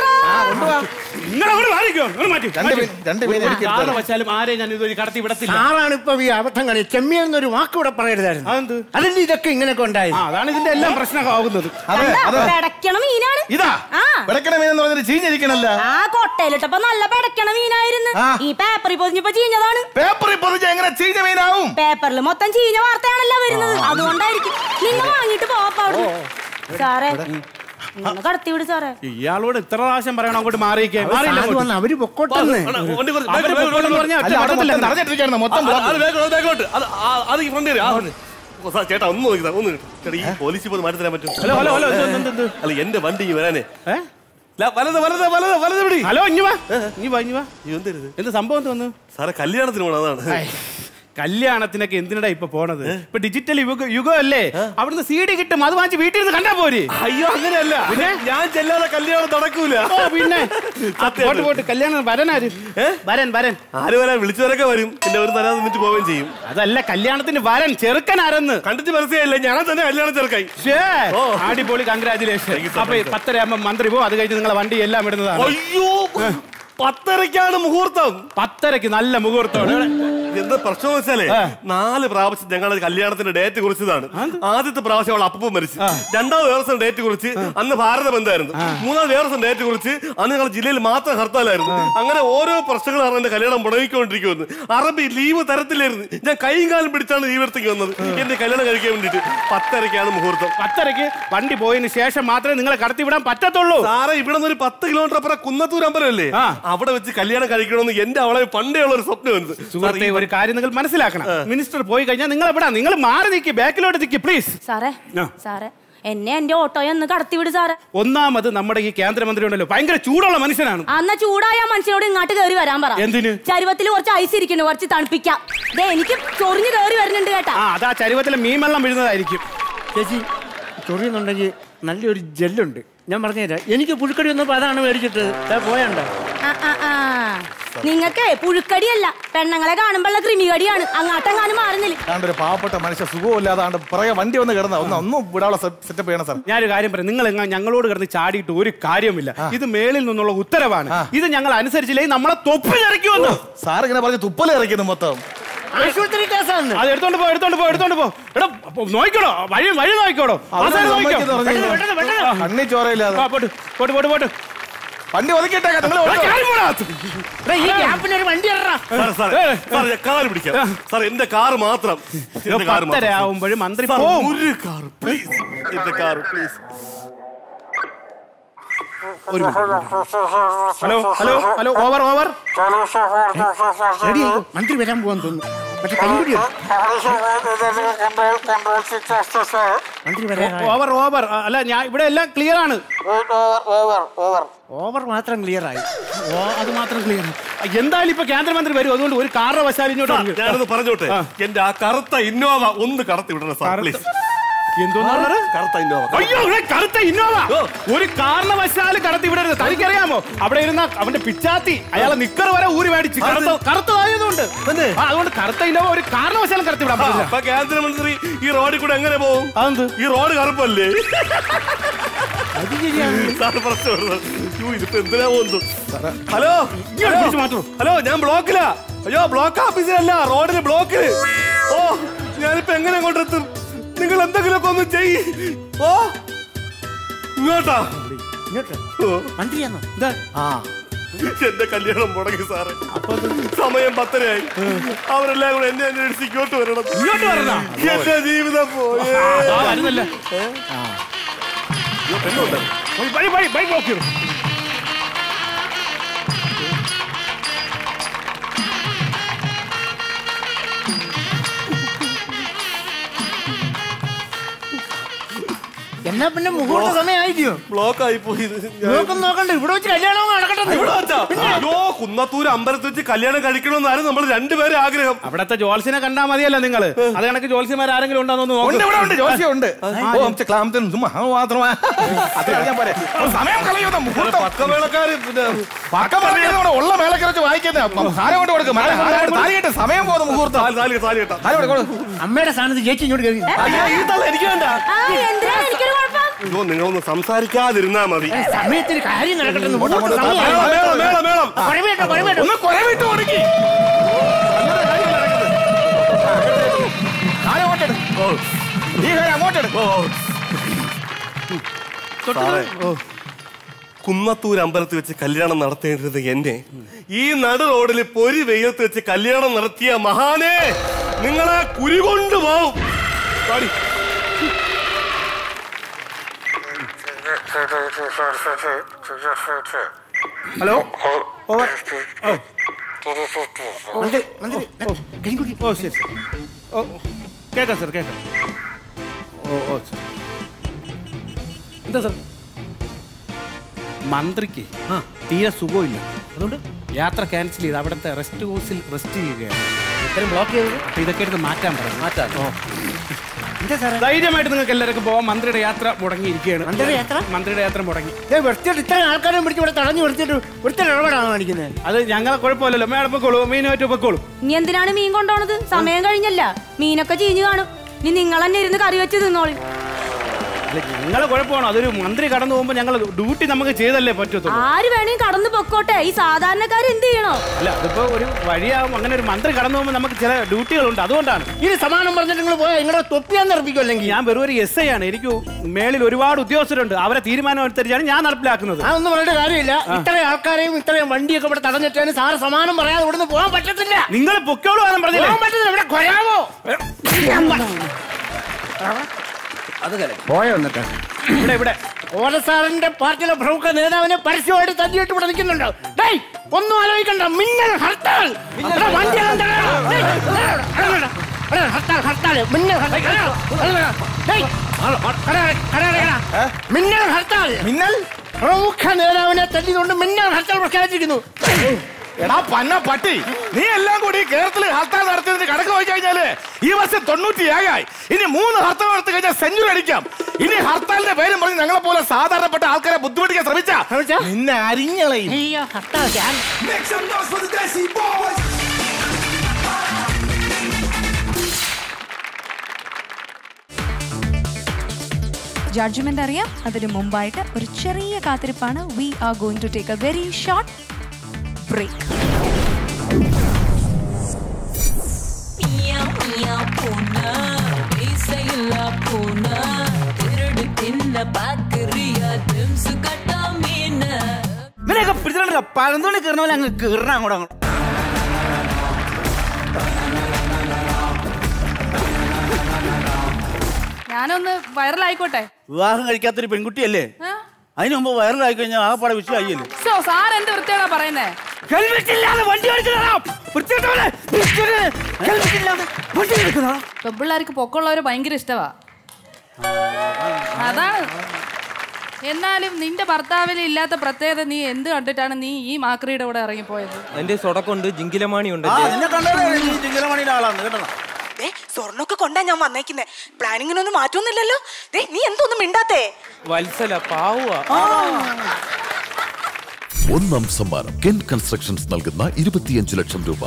നിങ്ങൾ അങ്ങോട്ട് മാറിക്കോ നിങ്ങൾ മാറ്റി രണ്ട് മീൻ രണ്ട് മീൻ ഒരു എടുക്കെടുത്ത് കാരണവശാലും ആരെയും ഞാൻ ഇതുവരെ കടത്തി വിടത്തില്ല സാറാണ് ഇപ്പൊ ഈ അബദ്ധം കാണി ചെമ്മീൻ എന്നൊരു വാക്ക് ഇവിടെ പറയരുതായിരുന്നു അതെന്ത് അതല്ലേ ഇതൊക്കെ ഇങ്ങനെയൊക്കെ ആ ഉണ്ടായത് അതാണ് ഇതിന്റെ എല്ലാം പ്രശ്നമാകുന്നത് അതെ കണ്ടാ? അതെ പെടക്കണ മീനാണ് ഇതാ ആ. വെടക്കണ മീൻ എന്ന് പറഞ്ഞിട്ട് ചീഞ്ഞിരിക്കണല്ല ആ കൊട്ടയിലിട്ടപ്പോ നല്ല പെടക്കണ മീനായിരുന്നു ആ. ഈ പേപ്പറിൽ പൊതിഞ്ഞപ്പോ ചീഞ്ഞതാണ് പേപ്പറിൽ പൊതിഞ്ഞ എങ്ങനെ ചീഞ്ഞ മീനാവും പേപ്പറിൽ മൊത്തം ചീഞ്ഞ വാർത്തയാണല്ലോ വരുന്നത് അതുകൊണ്ടായിരിക്കും നിങ്ങൾ വാങ്ങിട്ട് പോവാ അവിടെ സാറേ നിങ്ങൾ കടത്തി വിട് സാറേ ഇയാളോട് ഇത്ര പ്രാവശ്യം പറയണം അങ്ങോട്ട് മാറിയിക്കേ മാറിയില്ല അത് അങ്ങോട്ട്. വന്ന് അവര് പൊക്കോട്ടെന്ന് അവര് പൊക്കോട്ടെന്ന് പറഞ്ഞാ ഒറ്റ അല്ല അവിടെ വിടത്തില്ല. മൊത്തം നിറഞ്ഞിട്ടിരിക്കുകയാണ് മൊത്തം block. അത് ഈ ഫ്രണ്ട് ഓ, സാർ, ചേട്ടാ ഒന്ന് നോക്കി സാർ, ഒന്ന് ചേട്ടാ ഈ പോലീസ് ഇപ്പോൾ മാറ്റി തരാൻ പറ്റും ഹലോ ഹലോ ഹലോ എന്ത്, എന്ത്, എന്ത്? അല്ല എന്റെ വണ്ടി ഇങ്ങ് വരാനേ ഏ? ല, വലത് വലത് വലത് വലത് പിടി ഹലോ ഇഞ്ഞു വാ ഇഞ്ഞു വാ ഇഞ്ഞു വാ അയ്യോ, എന്തരുത് എന്ത് സംഭവം എന്ത് വന്നു സാറെ കല്യാണത്തിന് പോണം അതാണ് കല്യാണത്തിനൊക്കെ എന്തിനടാ ഇപ്പൊ പോണത് ഇപ്പൊ ഡിജിറ്റൽ യുഗ യുഗമല്ലേ അവിടുന്ന് സി ഡി കിട്ടും അത് വാങ്ങിച്ച് വീട്ടിൽ നിന്ന് കണ്ടാ പോരെ അയ്യോ അങ്ങനെയല്ല പിന്നെ? ഞാൻ ചെല്ലാതെ കല്യാണം നടക്കൂല ഓ പിന്നെ ആ, പോട്ട് പോട്ട് കല്യാണം വരനാര് വരൻ വരൻ ആര് വരാൻ വിളിച്ചവരൊക്കെ വരും പിന്നെ ഒരു തരാതെ നിന്നിട്ട് പോവുകയും ചെയ്യും അതല്ല കല്യാണത്തിന് വരൻ ചെറുക്കൻ ആരെന്ന് കണ്ടിട്ട് മനസ്സിലായില്ല ഞാൻ തന്നെ കല്യാണം ചെറുക്കായി ശ്ശേ, ഓ. അടിപൊളി കൺഗ്രാചുലേഷൻ അപ്പൊ ഈ പത്തരയാകുമ്പോ മന്ത്രി പോ അത് കഴിഞ്ഞ് നിങ്ങളെ വണ്ടി എല്ലാം ഇടുന്നതാണ് അയ്യോ പത്തരക്കാണ് മുഹൂർത്തം പത്തരക്ക് നല്ല മുഹൂർത്തമാണ് എന്താ പ്രശ്നം എന്ന് വെച്ചാലേ നാല് പ്രാവശ്യം ഞങ്ങൾ കല്യാണത്തിന്റെ ഡേറ്റ് കുറിച്ചതാണ് ആദ്യത്തെ പ്രാവശ്യം അവൾ അപ്പം മരിച്ചു രണ്ടാമത് വേറെ ദിവസം ഡേറ്റ് കുറിച്ച് അന്ന് ഭാരത ബന്ധമായിരുന്നു മൂന്നാമത് വേറെ ദിവസം ഡേറ്റ് കുറിച്ച് അന്ന് ഞങ്ങൾ ജില്ലയിൽ മാത്രം ഹർത്താലായിരുന്നു അങ്ങനെ ഓരോ പ്രശ്നങ്ങൾ കാരണം എന്റെ കല്യാണം മുടങ്ങിക്കൊണ്ടിരിക്കുമെന്ന് അറബി ലീവ് തരത്തില്ലായിരുന്നു ഞാൻ കൈയും കാലം പിടിച്ചാണ് ലീവ് എടുത്തേക്ക് വന്നത് എന്റെ കല്യാണം കഴിക്കാൻ വേണ്ടിട്ട് പത്തരക്കാണ് മുഹൂർത്തം പത്തരക്ക് വണ്ടി പോയതിന് ശേഷം മാത്രമേ നിങ്ങളെ കടത്തിവിടാൻ പറ്റത്തുള്ളൂ സാറേ ഇവിടെ നിന്ന് ഒരു പത്ത് കിലോമീറ്റർ അപ്പുറം കുന്നത്തൂർ അമ്പലമല്ലേ ആ. അവിടെ വെച്ച് കല്യാണം കഴിക്കണമെന്ന് എന്റെ അവളെ പണ്ടേ ഉള്ള ഒരു സ്വപ്നമായിരുന്നു സുഹൃത്തെ ഒരു കാര്യം നിങ്ങൾ മനസ്സിലാക്കണം മിനിസ്റ്റർ പോയി കഴിഞ്ഞാൽ നിങ്ങൾ എവിടെ നിങ്ങൾ മാറി നിൽക്കി ബാക്കിലോട്ട് നിൽക്കി പ്ലീസ് സാറേ ആ. സാറേ എന്നെ എന്റെ ഓട്ടോയെ ഒന്ന് കടത്തി വിട് സാറേ ഒന്നാമത് നമ്മുടെ ഈ കേന്ദ്രമന്ത്രി ഉണ്ടല്ലോ ഭയങ്കര ചൂടുള്ള മനുഷ്യനാണ് അന്ന ചൂടായ ആ മനുഷ്യനോട് ഇങ്ങോട്ട് കയറി വരാൻ പറ എന്തിന്? ചരുവത്തിൽ കുറച്ച് ഐസ് ഇരിക്കുന്നു കുറച്ച് തണുപ്പിക്കാം ദേ എനിക്ക് ചൊറിഞ്ഞു കയറി വരുന്നുണ്ട് കേട്ടാ ആ അതാ ചരുവത്തിലെ മീൻ വെള്ളം വീഴുന്നതായിരിക്കും ചേച്ചി ചൊറിയുന്നുണ്ടെങ്കിൽ നല്ലൊരു ജെല്ലുണ്ട് ഞാൻ പറഞ്ഞുതരാം എനിക്ക് പുഴുക്കടി വന്നപ്പോ അതാണ് മേടിച്ചിട്ടത് ദേ പോയണ്ട ആ, ആ, ആ. നിങ്ങക്കേ പുഴുക്കടിയല്ല പെണ്ണുങ്ങളെ കാണുമ്പോഴുള്ള ക്രിമികടിയാണ് അങ്ങാട്ടെങ്ങാനും മാറുന്നില്ല ആണ്ട് ഒരു പാവപ്പെട്ട മനുഷ്യ സുഖമില്ലാതെ ആണ്ട് പുറകെ വണ്ടി വന്ന് കിടന്ന ഒന്ന് ഒന്നും വിടാനുള്ള സെറ്റപ്പ് ചെയ്യണം സാർ ഞാനൊരു കാര്യം പറയാം നിങ്ങൾ എങ്ങാ ഞങ്ങളോട് കിടന്ന് ചാടിയിട്ട് ഒരു കാര്യമില്ല ഇത് മേളിൽ നിന്നുള്ള ഉത്തരവാണ് ഇത് ഞങ്ങൾ അനുസരിച്ചില്ലെങ്കിൽ നമ്മളെ തൊപ്പ് ഇറക്കുമെന്ന് സാർ ഇങ്ങനെ പറഞ്ഞ് തുപ്പല് ഇറക്കുന്നു മൊത്തം ആശുപത്രി കേസാണ് അത് എടുത്തോണ്ട് പോ എടുത്തോണ്ട് പോ എടുത്തോണ്ട് പോ എടാ അപ്പൊ നോക്കിക്കോടോ വഴി വഴി നോക്കിക്കോടോ അവസാനം അവസാനം നോക്കിക്കോ. സമ്മതിക്കുന്നു പറഞ്ഞു. പെട്ടെന്ന്, പെട്ടെന്ന്, പെട്ടെന്ന്. കണ്ണി ചോരയില്ലാതെ ആ, പോട്ട് പോട്ട് പോട്ട് പോട്ട് വണ്ടി ഒതുക്കിയിട്ടേക്കാം നിങ്ങൾ എടാ, ചാടി പോടാ. ഈ ഗ്യാപ്പിന് ഒരു വണ്ടി ഇറ സാർ സാർ സാർ ഞാൻ കാറ് പിടിക്കാം സാർ എന്റെ കാറ് മാത്രം എന്റെ കാറ് പത്തര മാത്രം ആവുമ്പോഴും മന്ത്രി സാർ, പോവും ഒരു കാറ് പ്ലീസ് എന്റെ car please hello hello hello over over ready മന്ത്രി വരാൻ പോകാൻ തോന്നുന്നു പക്ഷെ കരിങ്കുടിയോ മന്ത്രി പറയാനായോ? ഓവർ ഓവർ അല്ല ഞാൻ ഇവിടെ എല്ലാം ക്ലിയർ ആണ് ഓവർ മാത്രം ക്ലിയർ ആയി ഓ അത് മാത്രം ക്ലിയർ എന്തായാലും ഇപ്പൊ കേന്ദ്രമന്ത്രി വരും അതുകൊണ്ട് ഒരു കാരണവശാലും ഇങ്ങോട്ട് സാർ, ഇറങ്ങ്. ഞാനൊന്ന് പറഞ്ഞോട്ടെ ആ. എന്റെ ആ കറുത്ത ഇന്നോവ ഒന്ന് കടത്തി വിടണം സാർ പ്ലീസ് എന്തോന്ന് പറഞ്ഞത്? കറുത്ത ഇന്നോവ അയ്യോ ഇവിടെ കറുത്ത ഇന്നോവ ഒരു കാരണവശാലും കടത്തി വിടരുത് തനിക്കറിയാമോ അവിടെ ഇരുന്ന അവന്റെ പിച്ചാത്തി അയാളെ നിക്കർ വരെ ഊരി മേടിച്ച് കറുത്ത കറുത്തതായതുകൊണ്ട് ആ, അതുകൊണ്ട് കറുത്ത ഇന്നോവ ഒരു കാരണവശാലും കടത്തി വിടാൻ പറ്റില്ല അപ്പൊ കേന്ദ്രമന്ത്രി ഈ റോഡിൽ കൂടെ എങ്ങനെ പോകും അതെന്ത് ഈ റോഡ് കറുപ്പല്ലേ സാർ പ്രശ്നം വരുന്നത്. അയ്യോ, ഇതിപ്പോ എന്തിനാ പോകുന്നു ഹലോ ഇങ്ങോട്ട് പിടിച്ച് മാറ്റൂ. ഹലോ ഞാൻ ബ്ലോക്കിലാ അയ്യോ ബ്ലോക്ക് ഓഫീസിലല്ല റോഡില് ബ്ലോക്കില് ഓ ഞാനിപ്പോ എങ്ങനെ അങ്ങോട്ടെത്തും നിങ്ങൾ എന്തെങ്കിലുമൊക്കെ ഒന്ന് ചെയ്യ് ഓ ഇങ്ങോട്ടാ ഇങ്ങോട്ട് ഓ, മന്ത്രിയാണോ ഇതാ, ആ എന്റെ കല്യാണം മുടങ്ങി സാറേ സമയം പത്തരയായി അവരെല്ലാം കൂടെ എന്നെ അന്വേഷിച്ച് ഇങ്ങോട്ട് വരണം ഇങ്ങോട്ട് വരണോ? എന്റെ ജീവിതം പോയേ ആ, വരുന്നില്ല വഴി, വഴി, വഴി, വഴി block ചെയ്തു. എന്നാ പിന്നെ മുഹൂർത്ത സമയമായില്ലയോ ബ്ലോക്ക് ആയി പോയി നോക്കും നോക്കണ്ട ഇവിടെ വെച്ച് കല്യാണം നടക്കട്ടെ ഇവിടെ വെച്ചാ? അയ്യോ കുന്നത്തൂർ അമ്പലത്തിൽ വെച്ച് കല്യാണം കഴിക്കണമെന്നായിരുന്നു നമ്മൾ രണ്ടുപേരും ആഗ്രഹം അവിടത്തെ ജോത്സ്യനെ കണ്ടാ മതിയല്ലോ നിങ്ങള് അത് കണക്ക് ജോത്സ്യന്മാർ ആരെങ്കിലും ഉണ്ടോ എന്ന് ഉണ്ട് ഇവിടെ ഉണ്ട് നോക്ക് ജോസ്യം ഉണ്ട് ഓ നമുക്ക് ക്ലാമത്തിനും ചുമ്മാ അത് മാത്രമാ അത് അറിയാൻ പോരെ ഓ, സമയം കളയുന്ന മുഹൂർത്തം പക്കമേളക്കാര് പിന്നെ പക്ക പറഞ്ഞാൽ നമ്മുടെ ഉള്ള മേളക്കരച്ച് വായിക്കുന്ന സാരം കൊണ്ട് കൊടുക്കും താലിയിട്ട് സമയം പോകുന്ന മുഹൂർത്തം താലി താലി താലി കേട്ടാ താലി കൊടുക്ക്, കൊടുക്ക്. അമ്മയുടെ സ്ഥാനത്ത് ചേച്ചി ഇങ്ങോട്ട് കയറി അയ്യോ ഈ തള്ള എനിക്ക് വേണ്ട ആ എന്തിനാണ് എനിക്കൊരു കുഴപ്പം അയ്യോ നിങ്ങളൊന്ന് സംസാരിക്കാതിരുന്നാ മതി സമയത്തിന് കാര്യം നടക്കട്ടെ എന്ന് മുഹൂർത്ത അങ്ങോട്ട് സമയമായി. മേളം മേളം മേളം കുഴപ്പമില്ല, കുഴപ്പമില്ല. ഒന്ന് കുരവിട്ട് കൊടുക്കി ഈ കാര്യം അങ്ങോട്ടെടുക്കും സാറേ കുന്നത്തൂർ അമ്പലത്തിൽ വെച്ച് കല്യാണം നടത്തേണ്ടത് എന്നെ ഈ നട റോഡിൽ പൊരി വെയിലത്ത് വെച്ച് കല്യാണം നടത്തിയ മഹാനെ നിങ്ങളെ കുരി കൊണ്ടുപോകും പാടി ഹലോ ഓവർ ഓ മന്ത്രി മന്ത്രി കരിങ്കുടി ഓ ശരി ശരി. ഓ കേൾക്കാം സാർ കേൾക്കാം ഓ ഓ ശരി. എന്താ സാർ മന്ത്രിക്ക് തീരെ സുഖമില്ല അതുകൊണ്ട് യാത്ര ക്യാൻസൽ ചെയ്ത് അവിടുത്തെ റെസ്റ്റ് ഹൗസിൽ റെസ്റ്റ് ചെയ്യുകയാണ് ഇത്രയും ബ്ലോക്ക് ചെയ്തത് അപ്പൊ ഇതൊക്കെ എടുത്ത് മാറ്റാൻ പറഞ്ഞു മാറ്റാൻ ഓ എന്താ സാറേ ധൈര്യമായിട്ട് നിങ്ങൾക്ക് എല്ലാവർക്കും പോവാം മന്ത്രിയുടെ യാത്ര മുടങ്ങിയിരിക്കുകയാണ് മന്ത്രിയുടെ യാത്ര? മന്ത്രിയുടെ യാത്ര മുടങ്ങി ദേ വൃത്തിയായിട്ട് ഇത്രയും ആൾക്കാരെ പിടിച്ച് ഇവിടെ തടഞ്ഞു നിർത്തിയിട്ട് വൃത്തിയുടെ ഇടപെടാണ് കാണിക്കുന്നത് അത് ഞങ്ങളെ കുഴപ്പമില്ലല്ലോ മേഡം പൊക്കോളൂ മീനുമായിട്ട് പൊക്കോളൂ ഇനി എന്തിനാണ് മീൻ കൊണ്ടോണത് സമയം കഴിഞ്ഞല്ല മീനൊക്കെ ചീഞ്ഞു കാണും ഇനി നിങ്ങൾ തന്നെ ഇരുന്ന് കറി വെച്ച് തിന്നോളി അല്ല ഞങ്ങളെ കുഴപ്പമാണോ അതൊരു മന്ത്രി കടന്നു പോകുമ്പോൾ ഞങ്ങൾ ഡ്യൂട്ടി നമുക്ക് ചെയ്തല്ലേ പറ്റത്തുള്ളൂ ആര് വേണേലും കടന്നു പൊക്കോട്ടെ ഈ സാധാരണക്കാർ എന്ത് ചെയ്യണോ അല്ല അതിപ്പോ ഒരു വഴിയാവും അങ്ങനെ ഒരു മന്ത്രി കടന്നു പോകുമ്പോൾ നമുക്ക് ചില ഡ്യൂട്ടികളുണ്ട് അതുകൊണ്ടാണ് ഇനി സമാനം പറഞ്ഞിട്ട് നിങ്ങൾ പോയാൽ നിങ്ങളുടെ തൊപ്പിയാന്ന് നിർപ്പിക്കും അല്ലെങ്കിൽ ഞാൻ വെറും ഒരു എസ് ഐ ആണ് എനിക്ക് മേളിൽ ഒരുപാട് ഉദ്യോഗസ്ഥരുണ്ട് അവരെ തീരുമാനം അനുസരിച്ചാണ് ഞാൻ നടപ്പിലാക്കുന്നത് അതൊന്നും പറഞ്ഞിട്ട് കാര്യമില്ല ഇത്രയും ആൾക്കാരെയും ഇത്രയും വണ്ടിയൊക്കെ ഇവിടെ തടഞ്ഞിട്ടാണ് സാറ് സമാനം പറയാതെ ഇവിടുന്ന് പോകാൻ പറ്റത്തില്ല നിങ്ങൾ പൊക്കോളൂ എന്ന് പറഞ്ഞില്ലേ പോകാൻ പറ്റത്തില്ല ഇവിടെ കൊരാമോ പോയോ എന്നിട്ട് ഇവിടെ ഇവിടെ ഓരസാറിന്റെ പാർട്ടിയിലെ പ്രമുഖ നേതാവിനെ പരസ്യമായിട്ട് തല്ലിയിട്ട് ഇവിടെ നിൽക്കുന്നുണ്ടോ ഡേയ് ഒന്നും ആലോചിക്കണ്ട മിന്നൽ ഹർത്താൽ എടാ, വണ്ടിയെല്ലാം തടയടാ. ഡേയ്, തടയടാ. എടാ, എടാ, ഹർത്താൽ ഹർത്താൽ മിന്നൽ ഹർത്താൽ തടയടാ. ഡേയ്, കട, കട, കട. മിന്നൽ ഹർത്താൽ മിന്നൽ പ്രമുഖ നേതാവിനെ തല്ലിക്കൊണ്ട് മിന്നൽ ഹർത്താൽ പ്രഖ്യാപിച്ചിരിക്കുന്നു എടാ പന്ന പട്ടി നീ എല്ലാം കൂടി കേരളത്തില് ഹർത്താൽ നടത്തിയതിന് കണക്ക് നോക്കി കഴിഞ്ഞാല് ഈ വർഷം തൊണ്ണൂറ്റി ഏഴായി ഇനി മൂന്ന് ഹർത്താൽ നടത്തി കഴിഞ്ഞാൽ സെഞ്ചുറി അടിക്കാം ഇനി ഹർത്താലിന്റെ പേരും പറഞ്ഞ് ഞങ്ങളെ പോലെ സാധാരണപ്പെട്ട ആൾക്കാരെ ബുദ്ധിമുട്ടിക്കാൻ ശ്രമിച്ചാ ശ്രമിച്ചാ? നിന്നെ അരിഞ്ഞളയും അയ്യോ ഹർത്താൽ ഞാൻ ജഡ്ജ്മെന്റ് അറിയാം അതിന് മുമ്പായിട്ട് ഒരു ചെറിയ കാത്തിരിപ്പാണ് we are going to take a very short break மியா மியா பூனை இசையில்லா பூனை திருடு தின்ன பாக்குறியா திம்சு கட்டா மீன ഇവനെയൊക്കെ പിടിച്ചിട്ടുണ്ടല്ലോ പഴന്തോണി കയറുന്ന പോലെ അങ്ങ് കീറണം അങ്ങോട്ട് അങ്ങോട്ട് ഞാനൊന്ന് വൈറലായിക്കോട്ടെ വിവാഹം കഴിക്കാത്തൊരു പെൺകുട്ടിയല്ലേ ആ? അതിന് മുമ്പ് വൈറലായി കഴിഞ്ഞാൽ ആ പാടെ വിഷയമായില്ലേ സോ സാർ എന്ത് വൃത്തിയാണോ പറയുന്നേ ഹെൽമെറ്റ് ഇല്ലാതെ വണ്ടി ഓടിക്കുന്നതാ വൃത്തികെട്ടവനെ. ഹെൽമെറ്റ് ഇല്ലാതെ വണ്ടി ഓടിക്കുന്നതാ പെമ്പിള്ളേർക്ക് പൊക്കമുള്ളവര് ഭയങ്കര ഇഷ്ടവാ അതാണ് എന്നാലും നിന്റെ ഭർത്താവിന് ഇല്ലാത്ത പ്രത്യേകത നീ എന്ത് കണ്ടിട്ടാണ് നീ ഈ മാക്രിയുടെ കൂടെ ഇറങ്ങിപ്പോയത് എന്റെ സൊടക്കുണ്ട് ജിങ്കിലമാണിയുണ്ട് ആ നിന്നെ കണ്ടാലേ നീ ചിങ്കലമണിയുടെ ആളാണ് കേട്ടോ ദേ സ്വർണ്ണൊക്കെ കൊണ്ടാ ഞാൻ വന്നേക്കുന്നേ പ്ലാനിങ്ങിനൊന്നും മാറ്റമൊന്നുമില്ലല്ലോ ദേ നീ എന്തോന്നും മിണ്ടാത്തേ വത്സല പാവുക ഒന്നാം സമ്മാനം കെൻ കൺസ്ട്രക്ഷൻസ് നൽകുന്ന ഇരുപത്തിയഞ്ച് ലക്ഷം രൂപ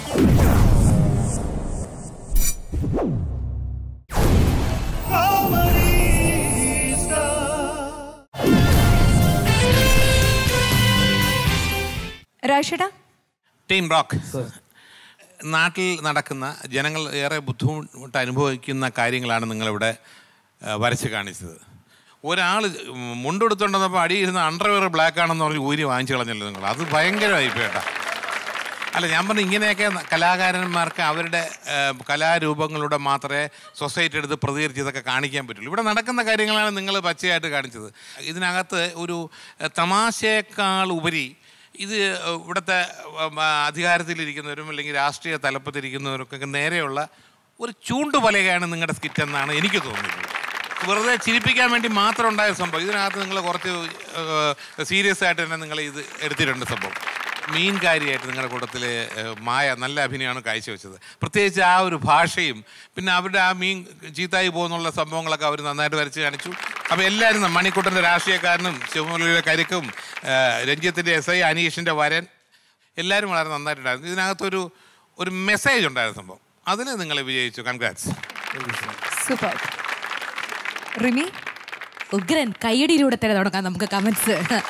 രാഷേട്ടാ ടീം റോക്ക് നാട്ടിൽ നടക്കുന്ന ജനങ്ങൾ ഏറെ ബുദ്ധിമുട്ട് അനുഭവിക്കുന്ന കാര്യങ്ങളാണ് നിങ്ങളിവിടെ ആ, വരച്ച് കാണിച്ചത് ഒരാൾ മുണ്ടെടുത്തോണ്ടപ്പോൾ അടിയിരുന്ന അണ്ടർവെയർ ബ്ലാക്ക് ആണെന്ന് പറഞ്ഞ് ഊരി വാങ്ങിച്ചു കളഞ്ഞല്ലോ നിങ്ങൾ അത് ഭയങ്കരമായി പേട്ട അല്ല ഞാൻ പറഞ്ഞു ഇങ്ങനെയൊക്കെ കലാകാരന്മാർക്ക് അവരുടെ ആ, കലാരൂപങ്ങളുടെ മാത്രമേ സൊസൈറ്റി എടുത്ത് പ്രതികരിച്ച് ഇതൊക്കെ കാണിക്കാൻ പറ്റുള്ളൂ ഇവിടെ നടക്കുന്ന കാര്യങ്ങളാണ് നിങ്ങൾ പച്ചയായിട്ട് കാണിച്ചത് ഇതിനകത്ത് ഒരു ആ, തമാശയേക്കാൾ ഉപരി ഇത് ഇവിടുത്തെ ഉം, ആ, അധികാരത്തിലിരിക്കുന്നവരും അല്ലെങ്കിൽ രാഷ്ട്രീയ തലപ്പത്തിരിക്കുന്നവർക്കൊക്കെ നേരെയുള്ള ഒരു ചൂണ്ടുപലകയാണ് നിങ്ങളുടെ സ്കിറ്റ് എന്നാണ് എനിക്ക് തോന്നുന്നത് വെറുതെ ചിരിപ്പിക്കാൻ വേണ്ടി മാത്രം ഉണ്ടായ സംഭവം ഇതിനകത്ത് നിങ്ങൾ കുറച്ച് സീരിയസ് ആയിട്ട് തന്നെ നിങ്ങൾ ഇത് എടുത്തിട്ടുണ്ട് സംഭവം മീൻകാരിയായിട്ട് നിങ്ങളുടെ കൂട്ടത്തിൽ മായ നല്ല അഭിനയമാണ് കാഴ്ചവെച്ചത് പ്രത്യേകിച്ച് ആ ഒരു ഭാഷയും പിന്നെ അവരുടെ ആ മീൻ ചീത്തായി പോകുന്നുള്ള സംഭവങ്ങളൊക്കെ അവർ നന്നായിട്ട് വരച്ച് കാണിച്ചു അപ്പോൾ എല്ലാവരും ന- മണിക്കുട്ടൻ്റെ രാഷ്ട്രീയക്കാരനും ശിവമുരളിയുടെ കരുക്കും ആ, രഞ്ജിത്തിൻ്റെ എസ് ഐ അനീഷിൻ്റെ വരൻ എല്ലാവരും വളരെ നന്നായിട്ടുണ്ടായിരുന്നു ഇതിനകത്തൊരു ഒരു മെസ്സേജ് ഉണ്ടായിരുന്ന സംഭവം അതിന് നിങ്ങൾ വിജയിച്ചു കൺഗ്രാറ്റ്സ് സൂപ്പർ റിമി ഉഗ്രൻ കൈയടിയിലൂടെ തന്നെ തുടങ്ങാം നമുക്ക് കമന്റ്സ്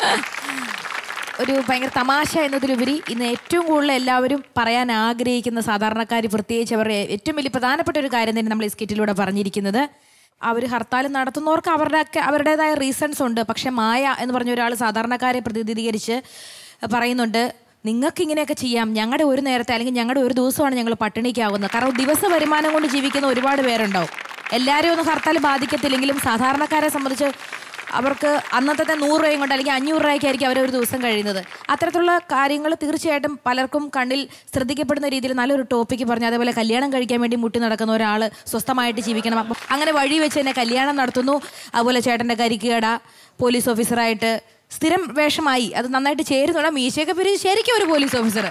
ഒരു ഭയങ്കര തമാശ എന്നതിലുപരി ഇന്ന് ഏറ്റവും കൂടുതൽ എല്ലാവരും പറയാൻ ആഗ്രഹിക്കുന്ന സാധാരണക്കാർ പ്രത്യേകിച്ച് അവരുടെ ഏറ്റവും വലിയ പ്രധാനപ്പെട്ട ഒരു കാര്യം തന്നെ നമ്മൾ ഈ സ്കിറ്റിലൂടെ പറഞ്ഞിരിക്കുന്നത് അവർ ഹർത്താൽ നടത്തുന്നവർക്ക് അവരുടെ അവരുടേതായ റീസൺസ് ഉണ്ട് പക്ഷെ മായ എന്ന് പറഞ്ഞ ഒരാൾ സാധാരണക്കാരെ പ്രതിനിധീകരിച്ച് പറയുന്നുണ്ട് നിങ്ങൾക്ക് ഇങ്ങനെയൊക്കെ ചെയ്യാം ഞങ്ങളുടെ ഒരു നേരത്തെ അല്ലെങ്കിൽ ഞങ്ങളുടെ ഒരു ദിവസമാണ് ഞങ്ങൾ പട്ടിണിക്കാവുന്നത് കാരണം ദിവസ വരുമാനം കൊണ്ട് ജീവിക്കുന്ന ഒരുപാട് പേരുണ്ടാവും എല്ലാവരും ഒന്നും ഹർത്താൽ ബാധിക്കത്തില്ലെങ്കിലും സാധാരണക്കാരെ സംബന്ധിച്ച് അവർക്ക് അന്നത്തെ നൂറ് രൂപയും കൊണ്ട് അല്ലെങ്കിൽ അഞ്ഞൂറ് രൂപയ്ക്കായിരിക്കും അവർ ഒരു ദിവസം കഴിയുന്നത് അത്തരത്തിലുള്ള കാര്യങ്ങൾ തീർച്ചയായിട്ടും പലർക്കും കണ്ണിൽ ശ്രദ്ധിക്കപ്പെടുന്ന രീതിയിൽ നല്ലൊരു ടോപ്പിക്ക് പറഞ്ഞു അതേപോലെ കല്യാണം കഴിക്കാൻ വേണ്ടി മുട്ടി നടക്കുന്ന ഒരാൾ സ്വസ്ഥമായിട്ട് ജീവിക്കണം അപ്പം അങ്ങനെ വഴി വെച്ച് തന്നെ കല്യാണം നടത്തുന്നു അതുപോലെ ചേട്ടൻ്റെ കരിക്കുകട പോലീസ് ഓഫീസറായിട്ട് സ്ഥിരം വേഷമായി അത് നന്നായിട്ട് ചേരുന്നുണ്ട് മീശയൊക്കെ പിരിച്ച് ശരിക്കും ഒരു പോലീസ് ഓഫീസർ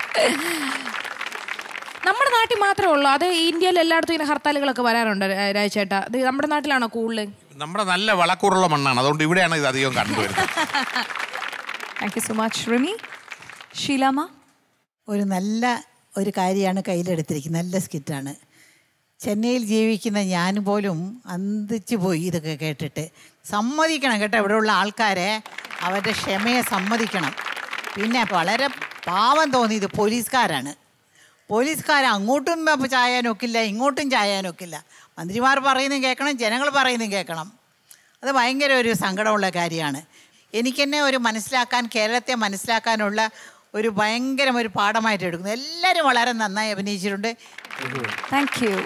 നമ്മുടെ നാട്ടിൽ മാത്രമേ ഉള്ളൂ അത് ഇന്ത്യയിൽ എല്ലായിടത്തും ഇങ്ങനെ ഹർത്താലുകളൊക്കെ വരാറുണ്ട് രാ- രാജേട്ടാ ഇത് നമ്മുടെ നാട്ടിലാണോ കൂടുതൽ നമ്മുടെ നല്ല വളക്കൂറുള്ള മണ്ണാണ് അതുകൊണ്ട് ഇവിടെയാണ് ഇത് അധികം കണ്ടുവരുന്നത് thank you so much Rimi Sheelamma ഒരു നല്ല ഒരു കാര്യമാണ് കയ്യിലെടുത്തിരിക്കുന്നത് നല്ല സ്കിറ്റാണ് ചെന്നൈയിൽ ജീവിക്കുന്ന ഞാൻ പോലും അന്തിച്ചു പോയി ഇതൊക്കെ കേട്ടിട്ട് സമ്മതിക്കണം കേട്ടോ ഇവിടെയുള്ള ആൾക്കാരെ അവരുടെ ക്ഷമയെ സമ്മതിക്കണം പിന്നെ വളരെ പാവം തോന്നിയത് പോലീസുകാരാണ് പോലീസുകാർ അങ്ങോട്ടും ഇപ്പം ചായാനൊക്കില്ല ഇങ്ങോട്ടും ചായാനൊക്കില്ല മന്ത്രിമാർ പറയുന്നതും കേൾക്കണം ജനങ്ങൾ പറയുന്നതും കേൾക്കണം അത് ഭയങ്കര ഒരു സങ്കടമുള്ള കാര്യമാണ് എനിക്കെന്നെ ഒരു മനസ്സിലാക്കാൻ കേരളത്തെ മനസ്സിലാക്കാനുള്ള ഒരു ഭയങ്കര ഒരു പാഠമായിട്ട് എടുക്കുന്നു എല്ലാവരും വളരെ നന്നായി അഭിനയിച്ചിട്ടുണ്ട് thank you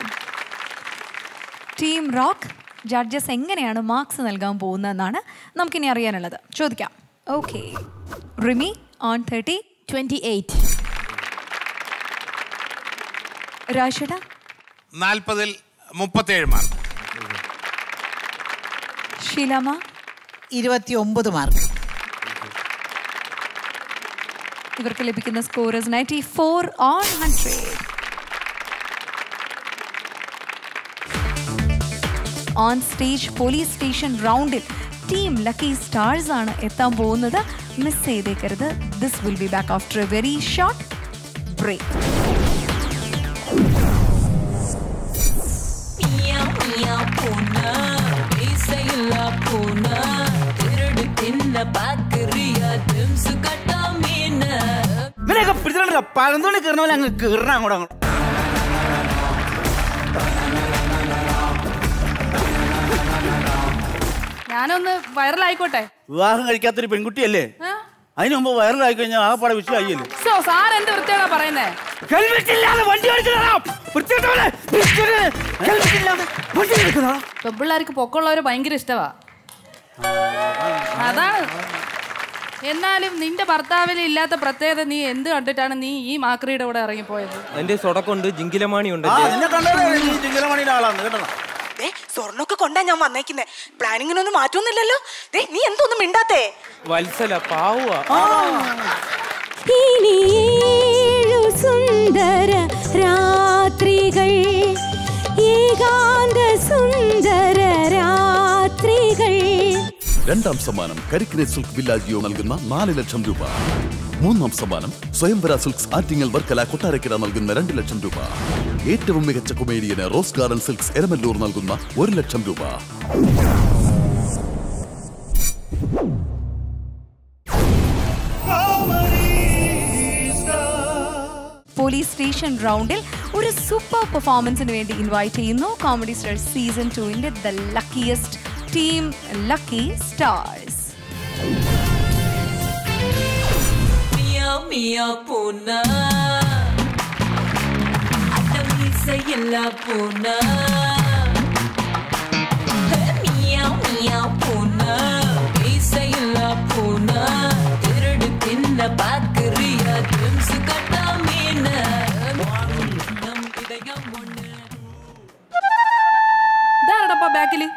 team rock judges എങ്ങനെയാണ് മാർക്സ് നൽകാൻ പോകുന്നതെന്നാണ് നമുക്കിനി അറിയാനുള്ളത് ചോദിക്കാം okay Rimi on thirty twenty eight Rashida നാൽപ്പതിൽ മുപ്പത്തേഴ് മാർക്ക് ഷീലാമ ഇരുപത്തി ഒമ്പത് മാർക്ക് ഇവർക്ക് ലഭിക്കുന്ന scores ninety four on hundred on stage police station റൗണ്ടിൽ ടീം ലക്കി സ്റ്റാർസ് ആണ് എത്താൻ പോകുന്നത് മിസ് ചെയ്തേക്കരുത് this will be back after a very short break மியா மியா பூனை மீசையில்லா பூனை திருடு தின்ன பாக்குறியா திம்சு கட்டா மீன ഇവനെയൊക്കെ പിടിച്ചിട്ടുണ്ടല്ലോ പഴന്തോണി കയറുന്ന പോലെ അങ്ങ് കീറണം അങ്ങോട്ട് അങ്ങോട്ട് ഞാനൊന്ന് വൈറലായിക്കോട്ടെ വിവാഹം കഴിക്കാത്തൊരു പെൺകുട്ടിയല്ലേ ആ? അതിന് മുമ്പ് വൈറലായി കഴിഞ്ഞാൽ ആ പാടെ വിഷയമായില്ലേ സോ സാർ എന്ത് വൃത്തിയാണോ പറയുന്നേ ഹെൽമെറ്റ് ഇല്ലാതെ വണ്ടി ഓടിക്കുന്നതാ വൃത്തികെട്ടവനെ. ഹെൽമെറ്റ് ഇല്ലാതെ വണ്ടി ഓടിക്കുന്നതാ പെമ്പിള്ളേർക്ക് പൊക്കമുള്ളവര് ഭയങ്കര ഇഷ്ടവാ അതാണ് എന്നാലും നിന്റെ ഭർത്താവിൽ ഇല്ലാത്ത പ്രത്യേകത നീ എന്ത് കണ്ടിട്ടാണ് നീ ഈ മാക്രിയുടെ കൂടെ ഇറങ്ങിപ്പോയത് എന്റെ സ്വടക്കുണ്ട് ജിങ്കിലമാണി ഉണ്ട് ആ നിന്നെ കണ്ടേ നീ ചിങ്ങലമണിയുടെ ആളാണ് കേട്ടോ ദേ സ്വർണ്ണമൊക്കെ കൊണ്ടാ ഞാൻ വന്നേക്കുന്നേ പ്ലാനിങ്ങിനൊന്നും മാറ്റമൊന്നുമില്ലല്ലോ ദേ നീ എന്തോന്നും മിണ്ടാത്തേ വത്സല പാവുക ഇനിയേഴു സുന്ദര രാത്രികൾ ഏകാന്ത സുന്ദര രാത്രികൾ രണ്ടാം സമ്മാനം കരിക്കിനെ സിൽക്ക് വില്ലാജിയോ നൽകുന്ന നാല് ലക്ഷം രൂപ മൂന്നാം സമ്മാനം സ്വയംവര സിൽക്സ് ആറ്റിങ്ങൽ വർക്കല കൊട്ടാരക്കര നൽകുന്ന രണ്ട് ലക്ഷം രൂപ ഏറ്റവും മികച്ച കൊമേഡിയന് റോസ് ഗാർഡൻ സിൽക്സ് എരമല്ലൂർ നൽകുന്ന ഒരു ലക്ഷം രൂപ പോലീസ് സ്റ്റേഷൻ റൗണ്ടിൽ ഒരു സൂപ്പർ പെർഫോമൻസിന് വേണ്ടി ഇൻവൈറ്റ് ചെയ്യുന്നു കോമഡി സ്റ്റാർ സീസൺ ടുവിന്റെ the luckiest team lucky stars மியா மியா பூனா அட்டம் இசையில்லா பூனா மியா மியா பூனா இசையில்லா பூனா திருடு தின்ன பாக்குறியா திம்சு கட்டா மீன நம் இதயம் ஒண்ணு ഇതാരടപ്പാ ബാക്കില്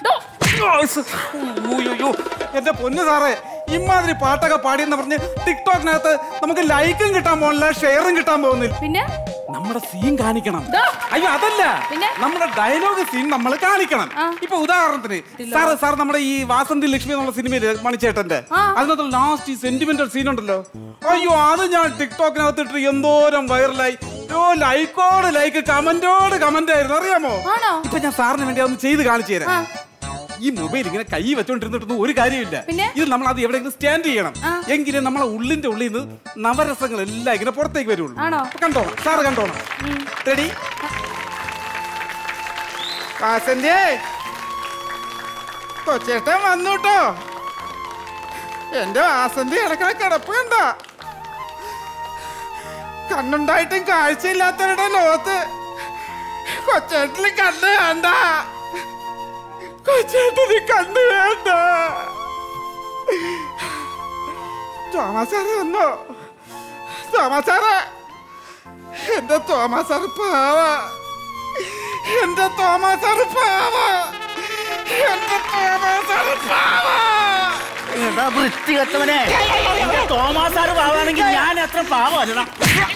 അയ്യോ എന്റെ പൊന്ന് സാറേ ഇമാതിരി പാട്ടൊക്കെ പാടിയെന്ന് പറഞ്ഞ് ടിക്ടോക്കിനകത്ത് നമുക്ക് ലൈക്കും കിട്ടാൻ പോകുന്നില്ല ഷെയറും കിട്ടാൻ പോകുന്നില്ല പിന്നെ നമ്മുടെ സീൻ കാണിക്കണം അയ്യോ അതല്ല നമ്മുടെ ഡയലോഗ് സീൻ നമ്മൾ കാണിക്കണം ഇപ്പൊ ഉദാഹരണത്തിന് സാറ് സാർ നമ്മുടെ ഈ വാസന്തി ലക്ഷ്മി എന്നുള്ള സിനിമയില് മണിച്ചേട്ടന്റെ അതിനകത്ത് ലാസ്റ്റ് ഈ സെന്റിമെന്റൽ സീൻ ഉണ്ടല്ലോ അയ്യോ അത് ഞാൻ ടിക്ടോക്കിനകത്ത് ഇട്ട് എന്തോരം വൈറലായി ഓ ലൈക്കോട് ലൈക്ക് കമന്റോട് കമന്റ് ആയിരുന്നു അറിയാമോ ഇപ്പൊ ഞാൻ സാറിന് വേണ്ടി അതൊന്ന് ചെയ്ത് കാണിച്ചു തരാം ഈ മൊബൈൽ ഇങ്ങനെ കൈ വെച്ചോണ്ടിരുന്നിട്ടൊന്നും ഒരു കാര്യമില്ല ഇത് നമ്മൾ അത് എവിടെയെങ്കിലും സ്റ്റാൻഡ് ചെയ്യണം എങ്കിലേ നമ്മളെ ഉള്ളിന്റെ ഉള്ളിൽ നിന്ന് നവരസങ്ങൾ എല്ലാം ഇങ്ങനെ പുറത്തേക്ക് വരുള്ളൂ അപ്പൊ കണ്ടോണം സാറ് കണ്ടോണം റെഡി വാസന്റേ കൊച്ചേട്ടൻ വന്നുട്ടോ എന്റെ വാസന്തി കിടക്കണ കിടപ്പ് കണ്ട കണ്ണുണ്ടായിട്ടും കാഴ്ചയില്ലാത്തവരുടെ ലോകത്ത് കൊച്ചേട്ടന് കണ്ണ് വേണ്ട കൊച്ചേട്ടന് കണ്ണ് വേണ്ട തോമാസാറ് വന്നോ തോമാസാറ് എന്റെ തോമാസാറ് പാവ എന്റെ തോമാസാറ് പാവ എന്റെ തോമാസാറ് പാവ എടാ വൃത്തി കെട്ടവനെ എന്റെ തോമാസാറ് പാവാണെങ്കിൽ ഞാൻ എത്ര പാവല്ലടാ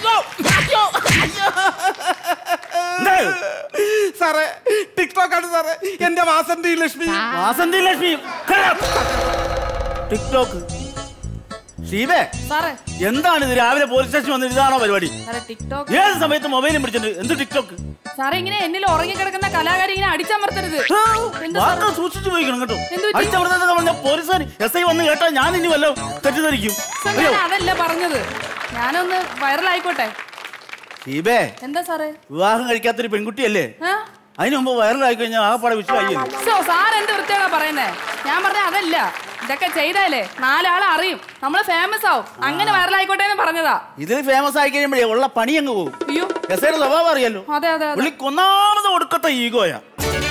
സാറേ ടിക്ടോക്ക് ആണ് സാറേ എന്റെ വാസന്തി ലക്ഷ്മി വാസന്തി ലക്ഷ്മി ടിക്ടോക്ക് ഷീബേ സാറേ എന്താണ് ഇത് രാവിലെ പോലീസ് സ്റ്റേഷൻ വന്നിട്ട് ഇതാണോ പരിപാടി സാറേ ടിക്ടോക്ക് ഏത് സമയത്ത് മൊബൈലും പിടിച്ചിട്ട് എന്ത് ടിക്ടോക്ക് സാറേ ഇങ്ങനെ എന്നിൽ ഉറങ്ങിക്കിടക്കുന്ന കലാകാരി ഇങ്ങനെ അടിച്ചമർത്തരുത് എന്താ സാറേ? വാർത്ത സൂക്ഷിച്ചു പോയിക്കണം കേട്ടോ എന്ത് പറ്റി? അടിച്ചവിടുത്തെ പറഞ്ഞ പോലീസുകാർ എസ് ഐ വന്ന് കേട്ടാ ഞാൻ ഇനി വല്ലോ തെറ്റിദ്ധരിക്കും സാർ, ഞാൻ അതല്ല പറഞ്ഞത് ഞാനൊന്ന് വൈറലായിക്കോട്ടെ ഷീബേ എന്താ സാറേ വിവാഹം കഴിക്കാത്തൊരു പെൺകുട്ടിയല്ലേ ആ? അതിന് മുമ്പ് വൈറലായി കഴിഞ്ഞാൽ ആ പടം വിഷയമായില്ലേ സോ സാർ എന്ത് വൃത്തിയാണോ പറയുന്നേ ഞാൻ പറഞ്ഞ അതല്ല ഇതൊക്കെ ചെയ്താലേ നാലാളെ അറിയും നമ്മൾ ഫേമസ് ആവും അങ്ങനെ വൈറലായിക്കോട്ടെ എന്ന് പറഞ്ഞതാ ഇതിൽ ഫേമസ് ആയി കഴിയുമ്പോഴേ ഉള്ള പണി അങ്ങ് പോകും അയ്യോ എസ് ഐയുടെ സ്വഭാവം അറിയാലോ അതെ അതെ അതെ പുള്ളിക്ക് ഒന്നാമത് ഒടുക്കത്തെ ഈഗോയാ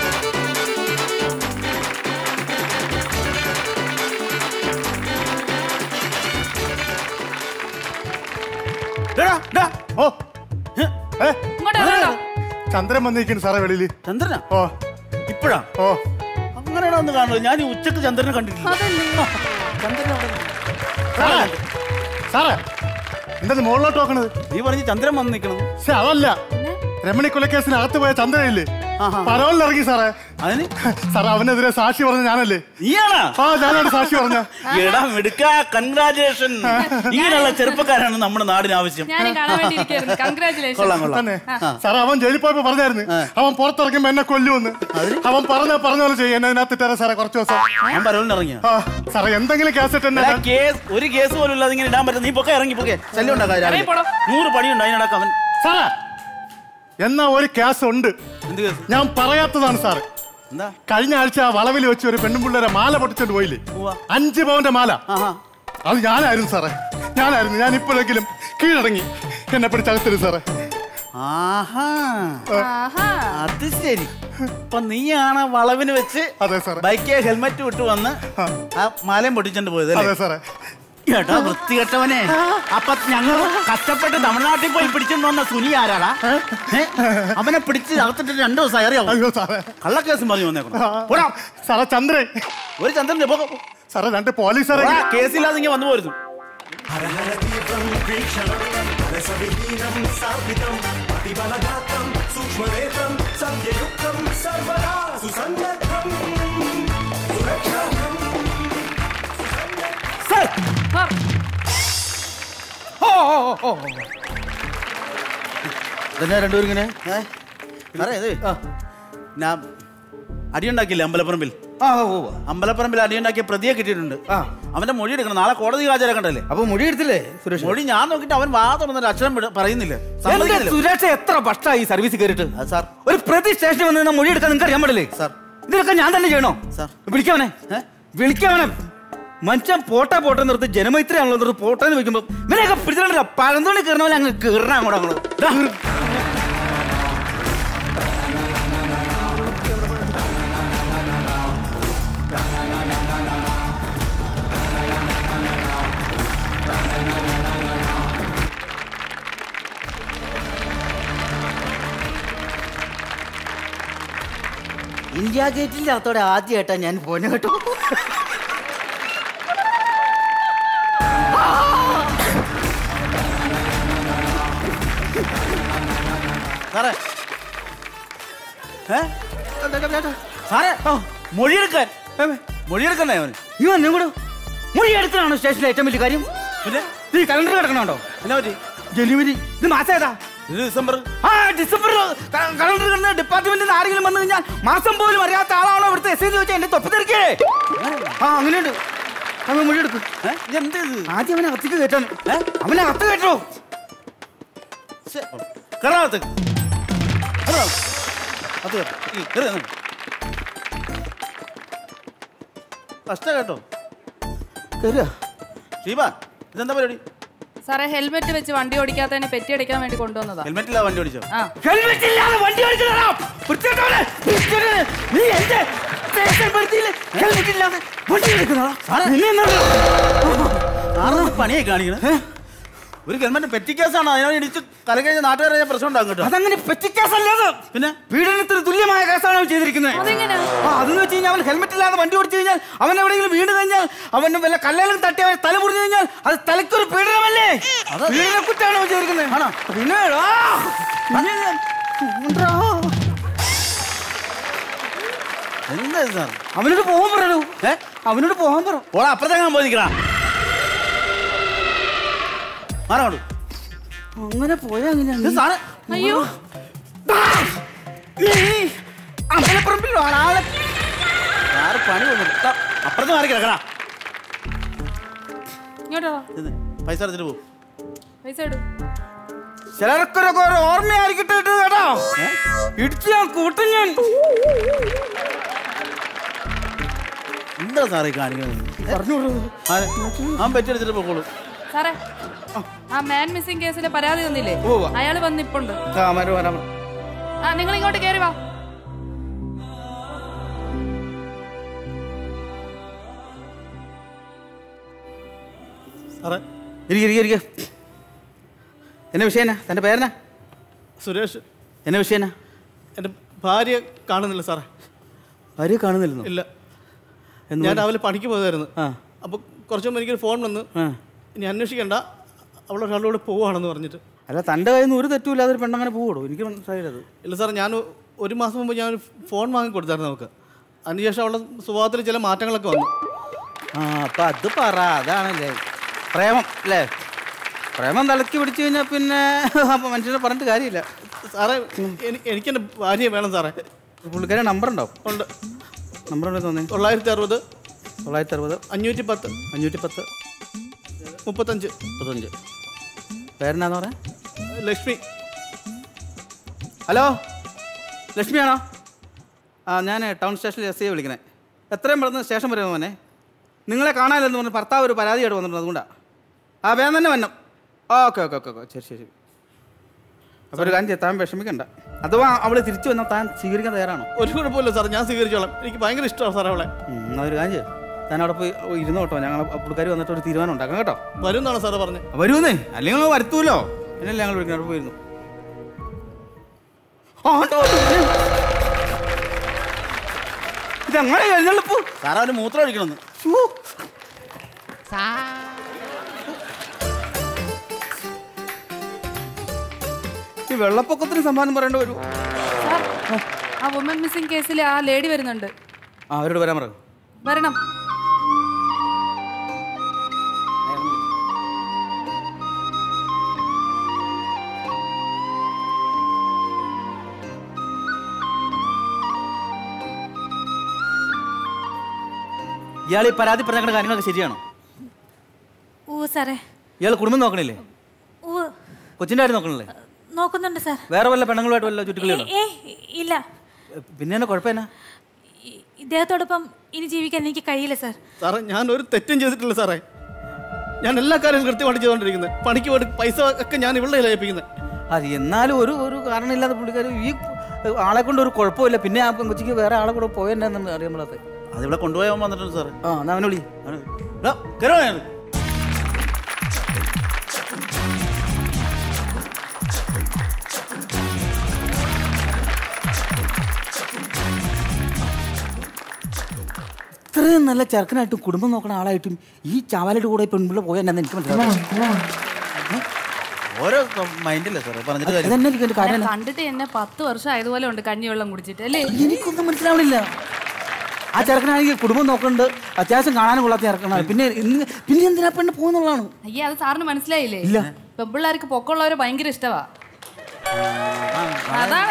ഡാ, ഡാ, ഓ ഹ്, ഏ, ഇങ്ങോട്ട് വരണ്ട. ചന്ദ്രൻ വന്നിരിക്കുന്നു സാറേ വെളിയില് ചന്ദ്രനാ ഓ ഇപ്പഴാ ഓ അങ്ങനെയാണോ ഒന്ന് കാണുന്നത് ഞാൻ ഈ ഉച്ചക്ക് ചന്ദ്രനെ കണ്ടിട്ടില്ല ചന്ദ്രൻ അവിടെ സാറേ സാറേ എന്താ മുകളിലോട്ട് നോക്കണത് നീ പറഞ്ഞ് ചന്ദ്രൻ വന്ന് നിൽക്കണം പക്ഷെ അതല്ല രമണി കൊലക്കേസിന് അകത്ത് പോയ ചന്ദ്രനില്ലേ പരവലിൽ ഇറങ്ങി സാറേ അതിന് സാറേ അവനെതിരെ സാക്ഷി പറഞ്ഞ ഞാനല്ലേ നീയാണാ ആ ഞാനാണ് സാക്ഷി പറഞ്ഞ എടാ മിടുക്ക കൺഗ്രാജുലേഷൻ ഇങ്ങനെയുള്ള ചെറുപ്പക്കാരാണ് നമ്മുടെ നാടിന് ആവശ്യം ഞാൻ കാണാൻ വേണ്ടി ഇരിക്കായിരുന്നു കൺഗ്രാറ്റുലേഷൻ കൊള്ളാം കൊള്ളാം തന്നെ സാറേ അവൻ ജയിലിൽ പോയപ്പോ പറഞ്ഞായിരുന്നു അവൻ പുറത്തിറങ്ങുമ്പോ എന്നെ കൊല്ലുമെന്ന് അവൻ പറഞ്ഞ പറഞ്ഞ പോലെ ചെയ്യും എന്നെ ഇതിനകത്ത് ഇട്ടാരാ സാറേ കുറച്ച് ദിവസം ഞാൻ പരവലിന് ഇറങ്ങിയ ആ സാറേ എന്തെങ്കിലും കേസിട്ട് എന്നെ കേസ് ഒരു കേസ് പോലും ഇല്ലാതെ ഇങ്ങനെ ഇടാൻ പറ്റും നീ പൊക്കെ ഇറങ്ങി പൊക്കെ ശല്യം ഉണ്ടാക്കാം രാവിലെ. നൂറ് പണിയുണ്ട് അതിനടക്കം അവൻ സാറേ എന്നാ ഒരു കേസ് ഉണ്ട് എന്ത് കേസ് ഞാൻ പറയാത്തതാണ് സാറ് എന്താ കഴിഞ്ഞ ആഴ്ച ആ വളവിൽ വെച്ച് ഒരു പെണ്ണുപിള്ളേരെ മാല പൊട്ടിച്ചോണ്ട് പോയില്ലേ അഞ്ച് പവന്റെ മാല അത് ഞാനായിരുന്നു സാറേ ഞാനായിരുന്നു ഞാൻ ഇപ്പോഴെങ്കിലും കീഴടങ്ങി എന്നെ പിടിച്ചകത്തിരും സാറേ ആഹാ ആഹാ അത് ശരി അപ്പൊ നീയാണ് വളവിന് വെച്ച് ബൈക്ക് ഹെൽമെറ്റ് വിട്ട് വന്ന് ആ മാലയും പൊട്ടിച്ചോണ്ട് പോയത് അതെ സാറേ ഏട്ടാ വൃത്തികെട്ടവനെ അപ്പൊ ഞങ്ങൾ കഷ്ടപ്പെട്ട് തമിഴ്നാട്ടിൽ പോയി പിടിച്ചെന്ന് വന്ന സുനി ആരാടാ ഏ? അവനെ പിടിച്ച് അകത്തിട്ട് രണ്ടു ദിവസം അറിയാവോ അയ്യോ സാറേ കള്ളക്കേസും പറഞ്ഞു വന്നേക്കണം സാറേ ചന്ദ്രൻ ഒരു ചന്ദ്രൻ സാറേ രണ്ട് പോലീസുകാരെ കേസില്ലാതെ ഇങ്ങനെ വന്നു പോരുന്നു സൂക്ഷ്മനേത്രം സത്യയുക്തം സർവദാ സുസന്നദ്ധം സുരക്ഷാഹം ഇതെന്നാ രണ്ടുപേരും ഇങ്ങനെ ഏ? സാറേ ഇത് ഞാൻ അടിയുണ്ടാക്കിയില്ലേ അമ്പലപ്പറമ്പിൽ അമ്പലപ്പറമ്പിൽ അടിയുണ്ടാക്കിയ പ്രതിയെ കിട്ടിയിട്ടുണ്ട് അവന്റെ മൊഴി എടുക്കണം നാളെ കോടതി ഹാജരാക്കണ്ടല്ലേ അപ്പൊ മൊഴി എടുത്തില്ലേ സുരേഷ് മൊഴി ഞാൻ നോക്കിട്ട് അവൻ വാ തുറന്നൊരു അക്ഷരം വിട- പറയുന്നില്ല എന്റെ സമ്മതിക്കുന്നില്ല. സുരേഷ് എത്ര ഭക്ഷണമായി ഈ സർവീസ് കയറിയിട്ട് സാർ ഒരു പ്രതി സ്റ്റേഷനിൽ വന്ന് നിന്നാ മൊഴി എടുക്കാൻ നിങ്ങൾക്ക് അറിയാൻ പാടില്ലേ സാർ ഇതിനൊക്കെ ഞാൻ തന്നെ ചെയ്യണോ സാർ വിളിക്കവനെ വിളിക്കവനെ മനുഷ്യൻ പോട്ടെ പോട്ടെ നിർത്തി ജനമൈത്രിയാണല്ലോ നിർത്തി പോട്ടെ എന്ന് വെക്കുമ്പോ ഇവനെയൊക്കെ പിടിച്ചിട്ടില്ല പഴന്തോണി കയറുന്ന പോലെ അങ്ങ് കയറണ അങ്ങോട്ട് അങ്ങോട്ട് ദാ. ഇന്ത്യ ഗേറ്റിന്റെ അകത്തോടെ ആദ്യമായിട്ടാ ഞാൻ പോന്നെ കേട്ടോ സാറേ ഏ? സാറേ മൊഴിയെടുക്കാൻ മൊഴിയെടുക്കണ്ടേ അവൻ ഈ വന്നു കൂടെ മൊഴി എടുക്കണോ സ്റ്റേഷനിലെ ഏറ്റവും വലിയ കാര്യം പിന്നെ ഈ കലണ്ടർ കിടക്കണോ എന്നാ പറ്റി ജനുവരി ഇത് മാസം ഏതാ ഇത് ഡിസംബർ ആ ഡിസംബർ കലണ്ടർ കിടന്ന ഡിപ്പാർട്ട്മെന്റിൽ ആരെങ്കിലും വന്നു കഴിഞ്ഞാൽ മാസം പോലും അറിയാത്ത ആളാണോ ഇവിടുത്തെ എസ് ഐ ചോദിച്ചാൽ എന്റെ തൊപ്പി തെറിക്കേ ആ അങ്ങനെയുണ്ട് അവൻ മൊഴി എടുക്കും എന്ത് ആദ്യം അവനെ അകത്തേക്ക് കയറ്റാൻ അവനെ അകത്ത് കയറ്റോ കറാത്ത് അത് ഈ കേറ് അങ്ങ്. കഷ്ട കേട്ടോ കയറുക ഷീബ ഇതെന്താ പരിപാടി സാറേ ഹെൽമെറ്റ് വെച്ച് വണ്ടി ഓടിക്കാത്തതിനെ പെറ്റി അടിക്കാൻ വേണ്ടി കൊണ്ടുവന്നതാ ഹെൽമെറ്റ് ഇല്ലാതെ വണ്ടി ഓടിച്ചോ ആ ഹെൽമെറ്റ് ഇല്ലാതെ വണ്ടി ഓടിച്ചതാ വൃത്തികെട്ടവനെ. വൃത്തികെട്ടവനെ. നീ എന്റെ സ്റ്റേഷൻ പരിധിയിൽ ഹെൽമെറ്റ് ഇല്ലാതെ വണ്ടി എടുക്കുന്നതാ നിന്നെ എന്നാ- സാറ് പണിയായി കാണിക്കണേ ഒരു ഗവൺമെന്റ് പെറ്റി കേസാണ് അതിനോട് ഇടിച്ച് കലകഴിഞ്ഞ നാട്ടുകാരെ പ്രശ്നം ഉണ്ടാകും കേട്ടോ അതങ്ങനെ പെറ്റി കേസല്ലത് പിന്നെ പീഡനത്തിന് തുല്യമായ കേസാണ് അവൻ ചെയ്തിരിക്കുന്നത് ആ അതെന്ന് വെച്ച് കഴിഞ്ഞാൽ അവൻ ഹെൽമെറ്റ് ഇല്ലാതെ വണ്ടി ഓടിച്ചു കഴിഞ്ഞാൽ അവൻ എവിടെയെങ്കിലും വീണ് കഴിഞ്ഞാൽ അവന് വല്ല കല്ലേലും തട്ടി അവൻ തല മുറിഞ്ഞു കഴിഞ്ഞാൽ അത് തലയ്ക്കൊരു പീഡനമല്ലേ പീഡന കുറ്റാണ് അവൻ ചെയ്തിരിക്കുന്നത് ആണോ പിന്നെ ആ, പിന്നെ ഞാൻ- ഉണ്ടെടാ. എന്താ ഇത് സാർ അവനോട് പോകാൻ പറയൂ ഏ അവനോട് പോകാൻ പറ ഓളെ അപ്പുറത്തേക്കാൻ പോയി നിൽക്കണ മാറോട് അങ്ങനെ പോയാ അങ്ങനെയാണ് സാറ് അയ്യോ നീ അമ്പലപ്പറമ്പിൽ ആളെ സാറ് പണി വന്നു അപ്പുറത്ത് മാറി കിടക്കണ ഇങ്ങോട്ടോ ഇത് പൈസ അടച്ചിട്ട് പോകും പൈസ ഇടും ചിലർക്കൊരൊക്കെ ഒരു ഓർമ്മയായിരിക്കട്ടെ ഇത് കേട്ടോ ഇടിച്ച് ഞാൻ കൂട്ടും ഞാൻ എന്താ സാറേ കാണിക്കുന്നത് ഞാൻ പെറ്റെടുത്തിട്ട് പോക്കോളൂ സാറേ ആ മാൻ മിസ്സിംഗ് കേസിലെ പരാതി തന്നില്ലേ അയാള് വന്നിപ്പുണ്ട് ആ നിങ്ങൾ ഇങ്ങോട്ട് കയറി വാ സാറേ ഇരിക്ക ഇരിക്ക ഇരിക്ക എന്നെ വിഷയനാ തന്റെ പേരെന്നാ സുരേഷ് എന്നെ വിഷയനാ എൻ്റെ ഭാര്യ കാണുന്നില്ല സാറേ ഭാര്യ കാണുന്നില്ലെന്നോ ഇല്ല എന്ന് ഞാൻ പറഞ്ഞ്? രാവിലെ പണിക്ക് പോയതായിരുന്നു ആ. അപ്പോൾ കുറച്ച് മുമ്പ് എനിക്കൊരു ഫോൺ വന്നു ആ. ഇനി അന്വേഷിക്കണ്ട അവൾ ഒരാളോട് പോവുകയാണെന്ന് പറഞ്ഞിട്ട് അല്ല തന്റെ കയ്യിൽ നിന്ന് ഒരു തെറ്റുമില്ലാതെ ഒരു പെണ്ണങ്ങനെ പോവുള്ളൂ എനിക്ക് മനസ്സിലായത് ഇല്ല സാർ ഞാൻ ഒരു മാസം മുമ്പ് ഞാൻ ഒരു ഫോൺ വാങ്ങി കൊടുത്തായിരുന്നു നമുക്ക് അതിനുശേഷം അവളുടെ സ്വഭാവത്തിൽ ചില മാറ്റങ്ങളൊക്കെ വന്നു ആ അപ്പൊ അത് പറ അതാണല്ലേ പ്രേമം അല്ലേ പ്രേമം തലക്കി പിടിച്ചു കഴിഞ്ഞാൽ പിന്നെ അപ്പൊ മനുഷ്യനെ പറഞ്ഞിട്ട് കാര്യമില്ല സാറേ എനി- എനിക്കെൻ്റെ ഭാര്യയെ വേണം സാറേ പുള്ളിക്കാരെ നമ്പർ ഉണ്ടാവും ഉണ്ട് നമ്പർ ഉണ്ടോ തോന്നി തൊള്ളായിരത്തി അറുപത് തൊള്ളായിരത്തി അറുപത് അഞ്ഞൂറ്റി പത്ത് അഞ്ഞൂറ്റി പത്ത് മുപ്പത്തഞ്ച് മുപ്പത്തഞ്ച് പേരെന്നാന്ന് പറയാ ലക്ഷ്മി ഹലോ ലക്ഷ്മിയാണോ ആ ഞാൻ ടൗൺ സ്റ്റേഷനിൽ എസ് ഐ വിളിക്കണേ എത്രയും പെട്ടെന്ന് സ്റ്റേഷൻ വരെ മോനെ നിങ്ങളെ കാണാനില്ലെന്ന് പറഞ്ഞ് ഭർത്താവ് ഒരു പരാതിയായിട്ട് വന്നിട്ടുണ്ട് അതുകൊണ്ടാണ് ആ വേഗം തന്നെ വന്നം ഓക്കെ ഓക്കെ ഓക്കെ ഓക്കെ ശരി ശരി അപ്പൊ ഒരു കാര്യം ചെയ്യാം, താൻ വിഷമിക്കണ്ട അഥവാ അവള് തിരിച്ചു വന്നാൽ താൻ സ്വീകരിക്കാൻ തയ്യാറാണോ ഒരു കുഴപ്പമില്ല സാർ ഞാൻ സ്വീകരിച്ചോളാം എനിക്ക് ഭയങ്കര ഇഷ്ടമാണ് സാർ അവളെ ഉം, എന്നാ ഒരു കാര്യം ചെയ്യാം. താൻ അവിടെ പോയി ഇരുന്ന് കേട്ടോ ഞങ്ങൾ പുള്ളിക്കാർ വന്നിട്ട് ഒരു തീരുമാനം ഉണ്ടാക്കാം കേട്ടോ വരും എന്നാണ് സാറ് പറഞ്ഞത് വരുമെന്നേ അല്ലെങ്കിൽ നിങ്ങൾ വരുത്തൂലോ എന്നല്ലേ ഞങ്ങൾ വിളിക്കണം അവിടെ പോയിരുന്നു ഇതെങ്ങനെ എഴുന്നള്ളിപ്പോ സാറാ അവന് മൂത്രം ഒഴിക്കണമെന്ന് ഈ വെള്ളപ്പൊക്കത്തിന് സമ്മാനം പറയേണ്ടി വരും സാർ ആ വുമൻ മിസ്സിംഗ് കേസിൽ ആ ലേഡി വരുന്നുണ്ട് ആ അവരോട് വരാൻ പറയും വരണം ഇയാൾ ഈ പരാതി പറഞ്ഞ കാര്യങ്ങളൊക്കെ ശരിയാണോ ഓ സാറേ ഇയാൾ കുടുംബം നോക്കണില്ലേ ഓ കൊച്ചിൻ്റെ കാര്യം നോക്കണില്ലേ നോക്കുന്നുണ്ട് സാർ വേറെ വല്ല പെണ്ണുങ്ങളുമായിട്ട് വല്ല ചുറ്റുകളിയാണോ ഏ ഇല്ല പിന്നെ എന്നാ കുഴപ്പമെന്നാ ഇദ്ദേഹത്തോടൊപ്പം ഇനി ജീവിക്കാൻ എനിക്ക് കഴിയില്ല സാർ സാറേ ഞാൻ ഒരു തെറ്റും ചെയ്തിട്ടില്ല സാറേ ഞാൻ എല്ലാ കാര്യവും കൃത്യമായിട്ട് ചെയ്തുകൊണ്ടിരിക്കുന്നത് പണിക്ക് പോയിട്ട് പൈസ ഒക്കെ ഞാൻ ഇവിടെ ഏൽപ്പിക്കുന്നത് അത് എന്നാലും ഒരു ഒരു കാരണമില്ലാതെ പുള്ളിക്കാർ ഈ ആളെ കൊണ്ട് ഒരു കുഴപ്പമില്ല പിന്നെ ആ കൊച്ചിക്ക് വേറെ ആളെ കൂടെ പോയെന്നു അറിയാൻ പാടാത്ത അതിവിടെ കൊണ്ടുപോയാൻ വന്നിട്ടുണ്ട് സാർ ആ എന്നാ അവനെ വിളി അവനെ വിളി. ഡാ, കേറ് വാ. ഇത്രയും നല്ല ചെറുക്കനായിട്ടും കുടുംബം നോക്കണ ആളായിട്ടും ഈ ചാവാലയുടെ കൂടെ പെൺപിള്ള പോയാൽ എന്നാ എനിക്ക് മനസ്സിലാവും ഓരോ മൈൻഡല്ലേ സാറേ പറഞ്ഞിട്ട് കാര്യം ഇതന്നെ എനിക്ക് അതിന്റെ കാര്യം എന്നെ കണ്ടിട്ട് എന്നെ പത്ത് വർഷം ആയതുപോലെ ഉണ്ട് കഞ്ഞിവെള്ളം കുടിച്ചിട്ട് അല്ലേ എനിക്കൊന്നും മനസ്സിലാവണില്ല ആ ചെറുക്കനാണെങ്കിൽ കുടുംബം നോക്കുന്നുണ്ട് അത്യാവശ്യം കാണാനും കൊള്ളാത്ത ചെറുക്കനാണ് പിന്നെ ഇന്ന് പിന്നെ എന്തിനാ പെണ്ണ് പോകുന്നുള്ളതാണ് അയ്യേ അത് സാറിന് മനസ്സിലായില്ലേ ഇല്ല. പെമ്പിള്ളേർക്ക് പൊക്കമുള്ളവരെ ഭയങ്കര ഇഷ്ടവാ അതാണ്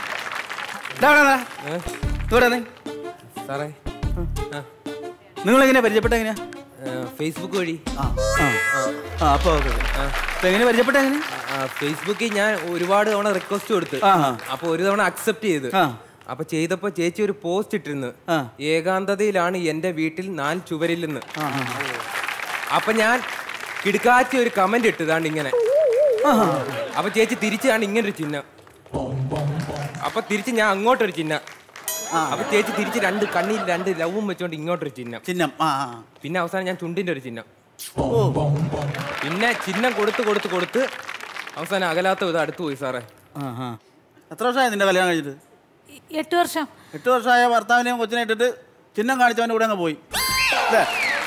നിങ്ങൾ എങ്ങനെയാ പരിചയപ്പെട്ട എങ്ങനെയാ ഫേസ്ബുക്ക് വഴി ആ അപ്പൊ ഓക്കെ എങ്ങനെ പരിചയപ്പെട്ട എങ്ങനെ ഫേസ്ബുക്കിൽ ഞാൻ ഒരുപാട് തവണ റിക്വസ്റ്റ് കൊടുത്ത് ആ. അപ്പൊ ഒരു തവണ അക്സെപ്റ്റ് ചെയ്ത് ആ. അപ്പൊ ചെയ്തപ്പോ ചേച്ചി ഒരു പോസ്റ്റ് ഇട്ടിരുന്നു ഏകാന്തതയിലാണ് എന്റെ വീട്ടിൽ നാല് ചുവരിൽ നിന്ന് അപ്പൊ ഞാൻ കിടുക്കാച്ചി ഒരു കമന്റ് ഇട്ടതാണ് ഇങ്ങനെ അപ്പൊ ചേച്ചി തിരിച്ചാണ് ഇങ്ങനെ ഒരു ചിഹ്നം അപ്പൊ തിരിച്ച് ഞാൻ അങ്ങോട്ടൊരു ചിഹ്നം അപ്പൊ ചേച്ചി തിരിച്ച് രണ്ട് കണ്ണിൽ രണ്ട് ലവും വെച്ചോണ്ട് ഇങ്ങോട്ടൊരു ചിഹ്നം ചിഹ്നം പിന്നെ അവസാനം ഞാൻ ചുണ്ടിന്റെ ഒരു ചിഹ്നം പിന്നെ ചിഹ്നം കൊടുത്ത് കൊടുത്ത് കൊടുത്ത് അവസാനം അകലാത്ത ഇത് അടുത്ത് പോയി സാറേ എത്ര വർഷമായി നിന്റെ കല്യാണം കഴിഞ്ഞിട്ട് എട്ട് വർഷം എട്ട് വർഷമായ ഭർത്താവിനെയും കൊച്ചിനെ ഇട്ടിട്ട് ചിഹ്നം കാണിച്ചവൻ്റെ കൂടെ അങ്ങ് പോയി അല്ലേ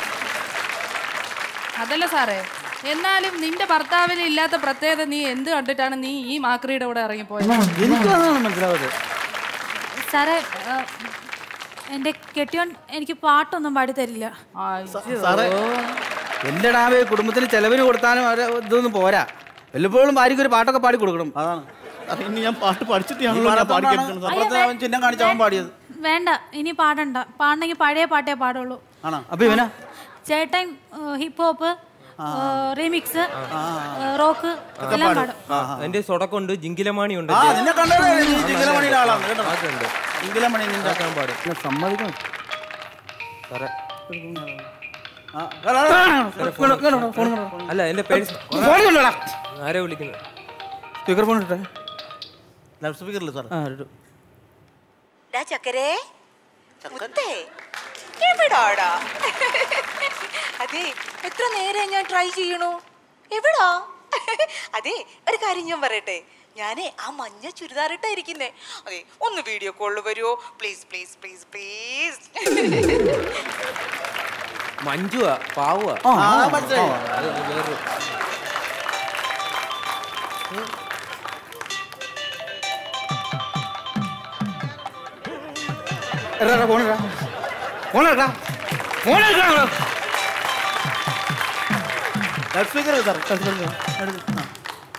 അതല്ല സാറേ എന്നാലും നിന്റെ ഭർത്താവിന് ഇല്ലാത്ത പ്രത്യേകത നീ എന്ത് കണ്ടിട്ടാണ് നീ ഈ മാക്രിയുടെ കൂടെ ഇറങ്ങിപ്പോയത് എനിക്കും അതാണ് മനസ്സിലാവാതെ സാറേ ആ, എൻ്റെ കെട്ടിയോൻ എനിക്ക് പാട്ടൊന്നും പാടി തരില്ല സാറേ എന്റെ ഡാമേ കുടുംബത്തിന് ചെലവിന് കൊടുത്താലും അവരെ ഇതൊന്നും പോരാ വല്ലപ്പോഴും ഭാര്യയ്ക്ക് ഒരു പാട്ടൊക്കെ പാടി കൊടുക്കണം അതാണ് ഇനി ഞാൻ പാട്ട് പഠിച്ചിട്ട് ഈ ഞങ്ങൾ പാടത്തോണ്ടാണ് പാടിക്കാൻ അപ്പുറത്തെ അവൻ ചിഹ്നം കാണിച്ച് അവൻ പാടിയത് വേണ്ട ഇനി പാടണ്ട പാടണമെങ്കിൽ പഴയ പാട്ടേ പാടുള്ളൂ ആണോ അപ്പൊ ഇവനാ ചേട്ടൻ ഹിപ്പ് ഹോപ്പ് റീമിക്സ് റോക്ക് എല്ലാം പാടും എന്റെ സൊടക്കുണ്ട് ജിങ്കിലമാണി ഉണ്ട് ആ നിന്നെ കണ്ടത് നീ ജിങ്കിലമണിയുടെ ആളാണ് കേട്ടോ ഉണ്ട് ജിങ്കിലമണി നിന്റെ പാടും സമ്മതിക്കണം സാറേ ആ, എടാ, എടാ, എടാ, ഇങ്ങോട്ട്, ഇങ്ങോട്ട്, ഫോൺ ഇങ്ങോട്ട്. അല്ല എന്റെ പേഴ്സ് ഫോൺ കൊണ്ടുവാടാ. ആരെ വിളിക്കുന്നത് സ്പീക്കർ ഫോൺ ഇട്ടേ ലൗഡ് സ്പീക്കറില്ല സാർ ആ ഇട്ടു ഡാ ചക്കരേ മുത്തേ എവിടാടാ അതെ എത്ര നേരം ഞാൻ ട്രൈ ചെയ്യണു എവിടാ അതെ ഒരു കാര്യം ഞാൻ പറയട്ടെ ഞാനേ ആ മഞ്ഞ ചുരിദാറിട്ടാ ഇരിക്കുന്നേ അതെ ഒന്ന് വീഡിയോ കോളിൽ വരുമോ പ്ലീസ് പ്ലീസ് പ്ലീസ് പ്ലീസ് മഞ്ജുവാ പാവുവാ ആ, ആ, മനസ്സിലായി. അത് വേറൊരു എടാ എടാ, ഫോൺ ഇടാ ഫോൺ ഇടാ ഫോൺ ഇടാ loud speaker sir loud speaker എടുക്ക്. ആ.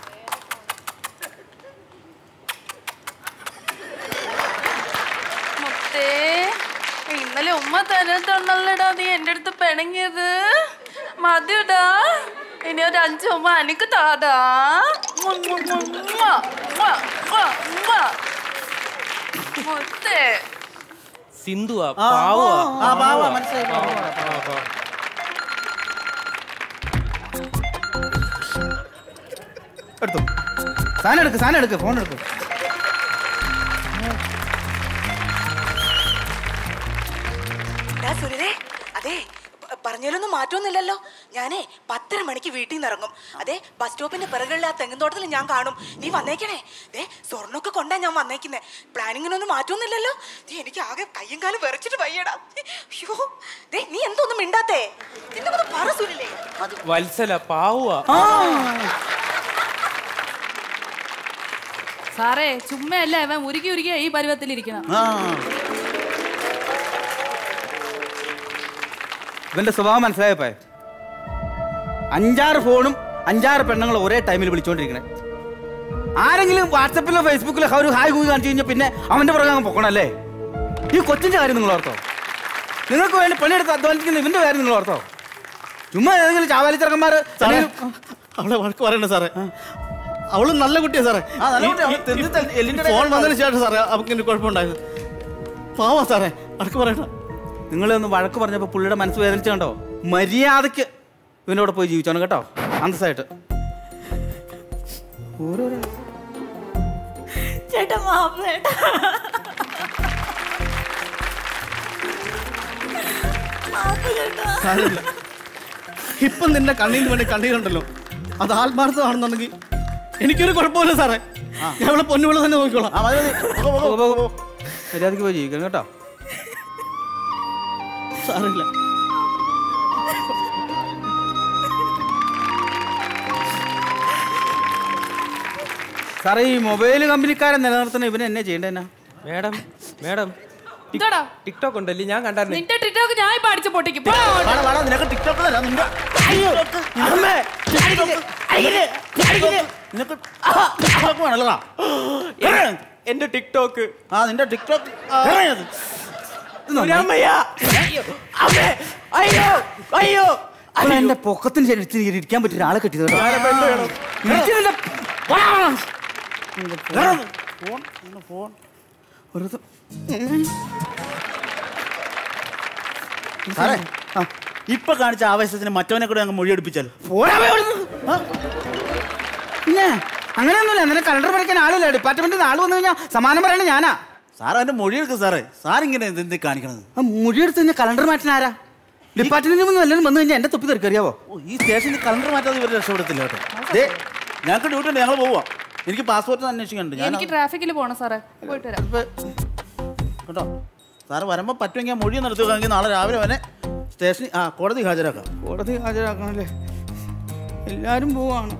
മുത്തേ ഇന്നലെ ഉമ്മ തരത്തുണ്ടല്ലടാ നീ എന്റെ അടുത്ത് പിണങ്ങിയത് മതിയടാ ഇനി ഒരു അഞ്ച് ഉമ്മ എനിക്ക് താടാ ഉമ്മ, ഉമ്മ, ഉമ്മ, ഉമ്മ, ഉമ്മ, ഉമ്മ. മുത്തേ സിന്ധുവാ ആ, പാവുവാ ആ, പാവാ, മനസ്സിലായി, പാവാ. പാവാ, പാവാ. എടുത്തു സാധനം എടുക്ക് സാധനം എടുക്ക് ഫോൺ എടുക്ക് ഡാ സുരരെ അതെ പ- പറഞ്ഞതിലൊന്നും മാറ്റമൊന്നുമില്ലല്ലോ ഞാനേ പത്തര മണിക്ക് വീട്ടിൽ നിന്ന് ഇറങ്ങും അതെ ബസ് സ്റ്റോപ്പിന്റെ പിറകുള്ള ആ തെങ്ങുന്തോട്ടത്തിൽ ഞാൻ കാണും നീ വന്നേക്കണേ ദേ സ്വർണ്ണമൊക്കെ കൊണ്ടാ ഞാൻ വന്നേക്കുന്നേ പ്ലാനിങ്ങിനൊന്നും മാറ്റമൊന്നുമില്ലല്ലോ ദേ എനിക്ക് ആകെ കയ്യും കാലും വിറച്ചിട്ട് വയ്യടാ അയ്യോ ദേ നീ എന്തോന്നും മിണ്ടാത്തേ എന്തൊന്നും പറ സുരല്ലേ വത്സല പാവുക സാറേ ചുമ്മയല്ല അവൻ ഉരുക്കി ഉരുക്കി ഈ പരുവത്തിലിരിക്കണം ഇവന്റെ സ്വഭാവം മനസ്സിലായപ്പോ അഞ്ചാറ് ഫോണും അഞ്ചാറ് പെണ്ണുങ്ങൾ ഒരേ ടൈമിൽ വിളിച്ചോണ്ടിരിക്കണേ ആരെങ്കിലും വാട്സപ്പിലോ ഫേസ്ബുക്കിലോ ഒരു ഹായ് കൂടി കാണിച്ചു കഴിഞ്ഞാൽ പിന്നെ അവന്റെ പുറകെ അങ്ങ് പൊക്കണല്ലേ ഈ കൊച്ചിന്റെ കാര്യം നിങ്ങൾ ഓർത്തോ നിങ്ങൾക്ക് വേണ്ടി പണിയെടുത്ത് അധ്വാനിക്കുന്ന ഇവന്റെ കാര്യം നിങ്ങൾ ഓർത്തോ ചുമ്മാ ഏതെങ്കിലും ചാവാലി ചെറുക്കന്മാർ സാറേ അവളെ വഴക്ക് പറയണ്ട സാറേ അവള് നല്ല കുട്ടിയാ സാറേ ആ, നല്ല കുട്ടിയാ. അവള് ഈ- തെണ്ടി തെണ്ടി ഈ- എല്ലിന്റെ ഈ ഫോൺ ഇടയിൽ വന്നതിന് ശേഷം സാറേ അവർക്ക് എനിക്ക് കുഴപ്പമുണ്ടായത് പാവാ സാറേ വഴക്ക് പറയണ്ട നിങ്ങളൊന്ന് വഴക്ക് പറഞ്ഞപ്പോൾ പുള്ളിയുടെ മനസ്സ് വേദനിച്ച് കണ്ടോ മര്യാദക്ക് ഇവനോട് പോയി ജീവിച്ചോണം കേട്ടോ അന്തസ്സായിട്ട് ഓരോരോ ചേട്ടാ മാപ്പ് ചേട്ടാ മാപ്പ് ചേട്ടാ സാരമില്ല ഇപ്പം നിന്റെ കണ്ണീന് വേണ്ടി കണ്ണീരുണ്ടല്ലോ അത് ആത്മാർത്ഥമാണെന്നുണ്ടെങ്കിൽ എനിക്കൊരു കുഴപ്പമില്ല സാറേ ഞാൻ അവളെ പൊന്നുവിള തന്നെ നോക്കിക്കോളാം മര്യാദക്ക് പോയി ജീവിക്കണം കേട്ടോ സാരമില്ല സാറേ ഈ മൊബൈൽ കമ്പനിക്കാരെ നിലനിർത്തുന്ന ഇവന് എന്നെ ചെയ്യേണ്ടതെന്നാ മേഡം മേഡം എന്താടാ ടിക്ടോക്ക് ഉണ്ടല്ലേ ഞാൻ കണ്ടായിരുന്നു നിന്റെ ടിക്ടോക്ക് ഞാൻ ഇപ്പൊ അടിച്ചു പൊട്ടിക്കും പോ. നിനക്ക് ടിക്ടോക്ക് തരാം നിന്റെ അയ്യോ അമ്മേ നിനക്ക് ടിക്ടോക്ക് വേണല്ലടാ എന്റെ ടിക്ടോക്ക് ആ നിന്റെ ടിക്ടോക്ക് അയ്യോ അയ്യോ അവളെ എന്റെ പൊക്കത്തിന് ശരി ഇരിക്കാൻ പറ്റിയ ഒരാളെ കിട്ടിയത് കേട്ടോ. ഇരിക്കുന്നില്ല. പോടാ. ഫോൺ ഫോൺ വെറുതെ. സാറേ ഇപ്പൊ കാണിച്ച ആവേശത്തിന് മറ്റവനെ കൂടെ അങ്ങ് മൊഴിയെടുപ്പിച്ചാൽ പോടാ പോയി അവിടുന്ന്. ആ. പിന്നെ അങ്ങനെയൊന്നുമില്ല നിന്നെ കലണ്ടർ പഠിക്കാൻ ആളില്ല ഡിപ്പാർട്ട്മെന്റിൽ നിന്ന് ആള് വന്നു കഴിഞ്ഞാൽ സമാനം പറയണേ ഞാനാ സാർ അവന്റെ മൊഴിയെടുക്കും സാറേ സാർ ഇങ്ങനെ എന്ത് കാണിക്കണത് ആ മുടിയെടുത്ത് കഴിഞ്ഞാൽ കലണ്ടർ മാറ്റാൻ ആരാ ഡിപ്പാർട്ട്മെന്റിൽ നിന്ന് വല്ലതും വന്നു കഴിഞ്ഞാൽ എന്റെ തൊപ്പി തെറിക്കറിയാവോ ഓ ഈ സ്റ്റേഷനിൽ കലണ്ടർ മാറ്റാതെ ഇവർ രക്ഷപ്പെടത്തില്ല കേട്ടോ ദേ ഞങ്ങൾക്ക് ഡ്യൂട്ടി ഉണ്ട് ഞങ്ങൾ പോവാ എനിക്ക് പാസ്പോർട്ട് അന്വേഷിക്കാനുണ്ട് ഞാൻ എനിക്ക് ട്രാഫിക്കിൽ പോണം സാറേ പോയിട്ട് വരാം കേട്ടോ സാറ് വരുമ്പോൾ പറ്റുമെങ്കിൽ മൊഴി നിർത്തുകയാണെങ്കിൽ നാളെ രാവിലെ വരെ സ്റ്റേഷനിൽ ആ കോടതി ഹാജരാക്കാം കോടതി ഹാജരാക്കണല്ലേ എല്ലാരും പോവാണ്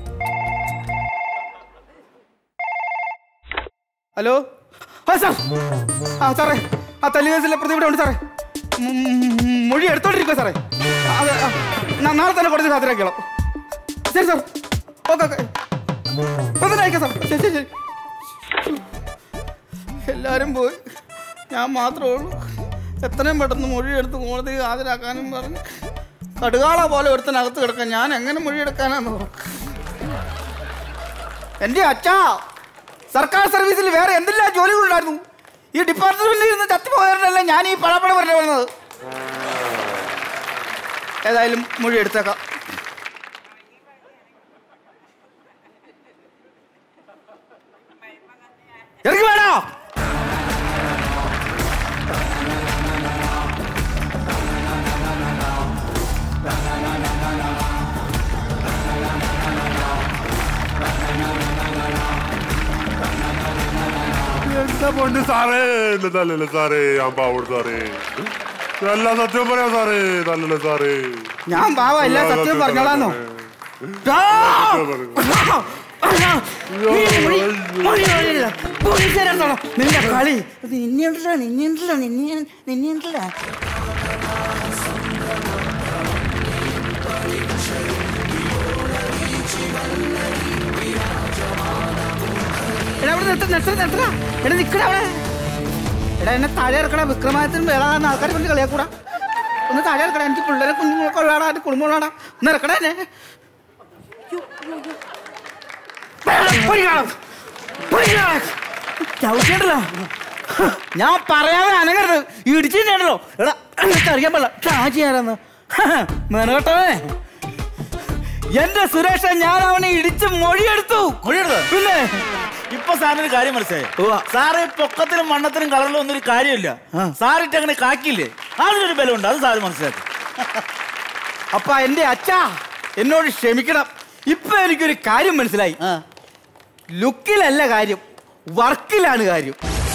ഹലോ ആ സാർ ആ സാറേ ആ തല്ലി കേസിലെ പ്രതി ഇവിടെ ഉണ്ട് സാറേ ഉം, ഉം, മൊഴി എടുത്തോണ്ടിരിക്കുക സാറേ അതെ ആ, നാ- നാളെ തന്നെ കോടതി ഹാജരാക്കിയോളാം ശരി സാർ ഓക്കെ ഓക്കെ ഒന്ന് അയക്കാം സാർ ശരി ശരി ശരി എല്ലാവരും പോയി ഞാൻ മാത്രമേ ഉള്ളൂ എത്രയും പെട്ടെന്ന് മൊഴിയെടുത്ത് കോടതി ഹാജരാക്കാനും പറഞ്ഞ് കടുകാള പോലെ ഒരുത്തനകത്ത് കിടക്കാൻ ഞാൻ എങ്ങനെ മൊഴിയെടുക്കാനാന്ന് പറ എൻ്റെ അച്ഛാ സർക്കാർ സർവീസിൽ വേറെ എന്തെല്ലാം ജോലികളുണ്ടായിരുന്നു ഈ ഡിപ്പാർട്ട്മെന്റിൽ ഇരുന്ന് ചത്തുപോയവരല്ല ഞാൻ ഈ പടപട പറഞ്ഞു വരുന്നത് ഏതായാലും മൊഴി എടുത്തേക്കാം ഇറങ്ങി വേണോ എന്താ പൊണ്ട് സാറേ നല്ലല്ലേ സാറേ ഞാൻ പാവോട് സാറേ എല്ലാ സത്യം പറയാം സാറേ നല്ലല്ലേ സാറേ ഞാൻ പാവ എല്ലാ സത്യം പറഞ്ഞോളാന്നോ നിന്റെ കളി നിന്നുണ്ടല്ലോ നിന്നുണ്ടല്ലോ നിന്നെ നിന്നുണ്ടല്ലോ എടാ അവിടെ നിർത്ത നിർത്ത നിർത്തടാ എടാ നിക്കടാ അവിടെ എടാ എന്നെ താഴെ ഇറക്കടാ വിക്രമാദിത്യൻ വേളാന്ന് ആൾക്കാർ കൊണ്ട് കളിയാക്കൂടാ ഒന്ന് താഴെ ഇറക്കടാ എനിക്ക് പിള്ളേരെ കുഞ്ഞുങ്ങളൊക്കെ ഉള്ളാടാ എന്റെ കുടുംബമുള്ളാടാ ഒന്ന് ഇറക്കടാ എന്നെ ചവിട്ടിയല്ലോ ഞാൻ പറയാതെ അനങ്ങരുത് ഇടിച്ചിട്ടുണ്ടല്ലോ എടാ എനിക്ക് അറിയാൻ പാടില്ല ഷാജി ആരാന്ന് മെനകെട്ടവേ എന്റെ സുരേഷ ഞാൻ അവനെ ഇടിച്ച് മൊഴിയെടുത്തു മൊഴിയെടുത്തോ? പിന്നെ ഇപ്പൊ സാറിന് കാര്യം മനസ്സിലായി സാറ് പൊക്കത്തിനും മണ്ണത്തിനും കളറിലും ഒന്നും ഒരു കാര്യമില്ല സാറിട്ട് അങ്ങനെ കാക്കില്ലേ അതിനൊരു ബലമുണ്ട് അത് സാറ് മനസ്സിലാക്കി അപ്പൊ എന്റെ അച്ഛാ എന്നോട് ക്ഷമിക്കണം ഇപ്പൊ എനിക്കൊരു കാര്യം മനസ്സിലായി ലുക്കിലല്ല കാര്യം വർക്കിലാണ് കാര്യം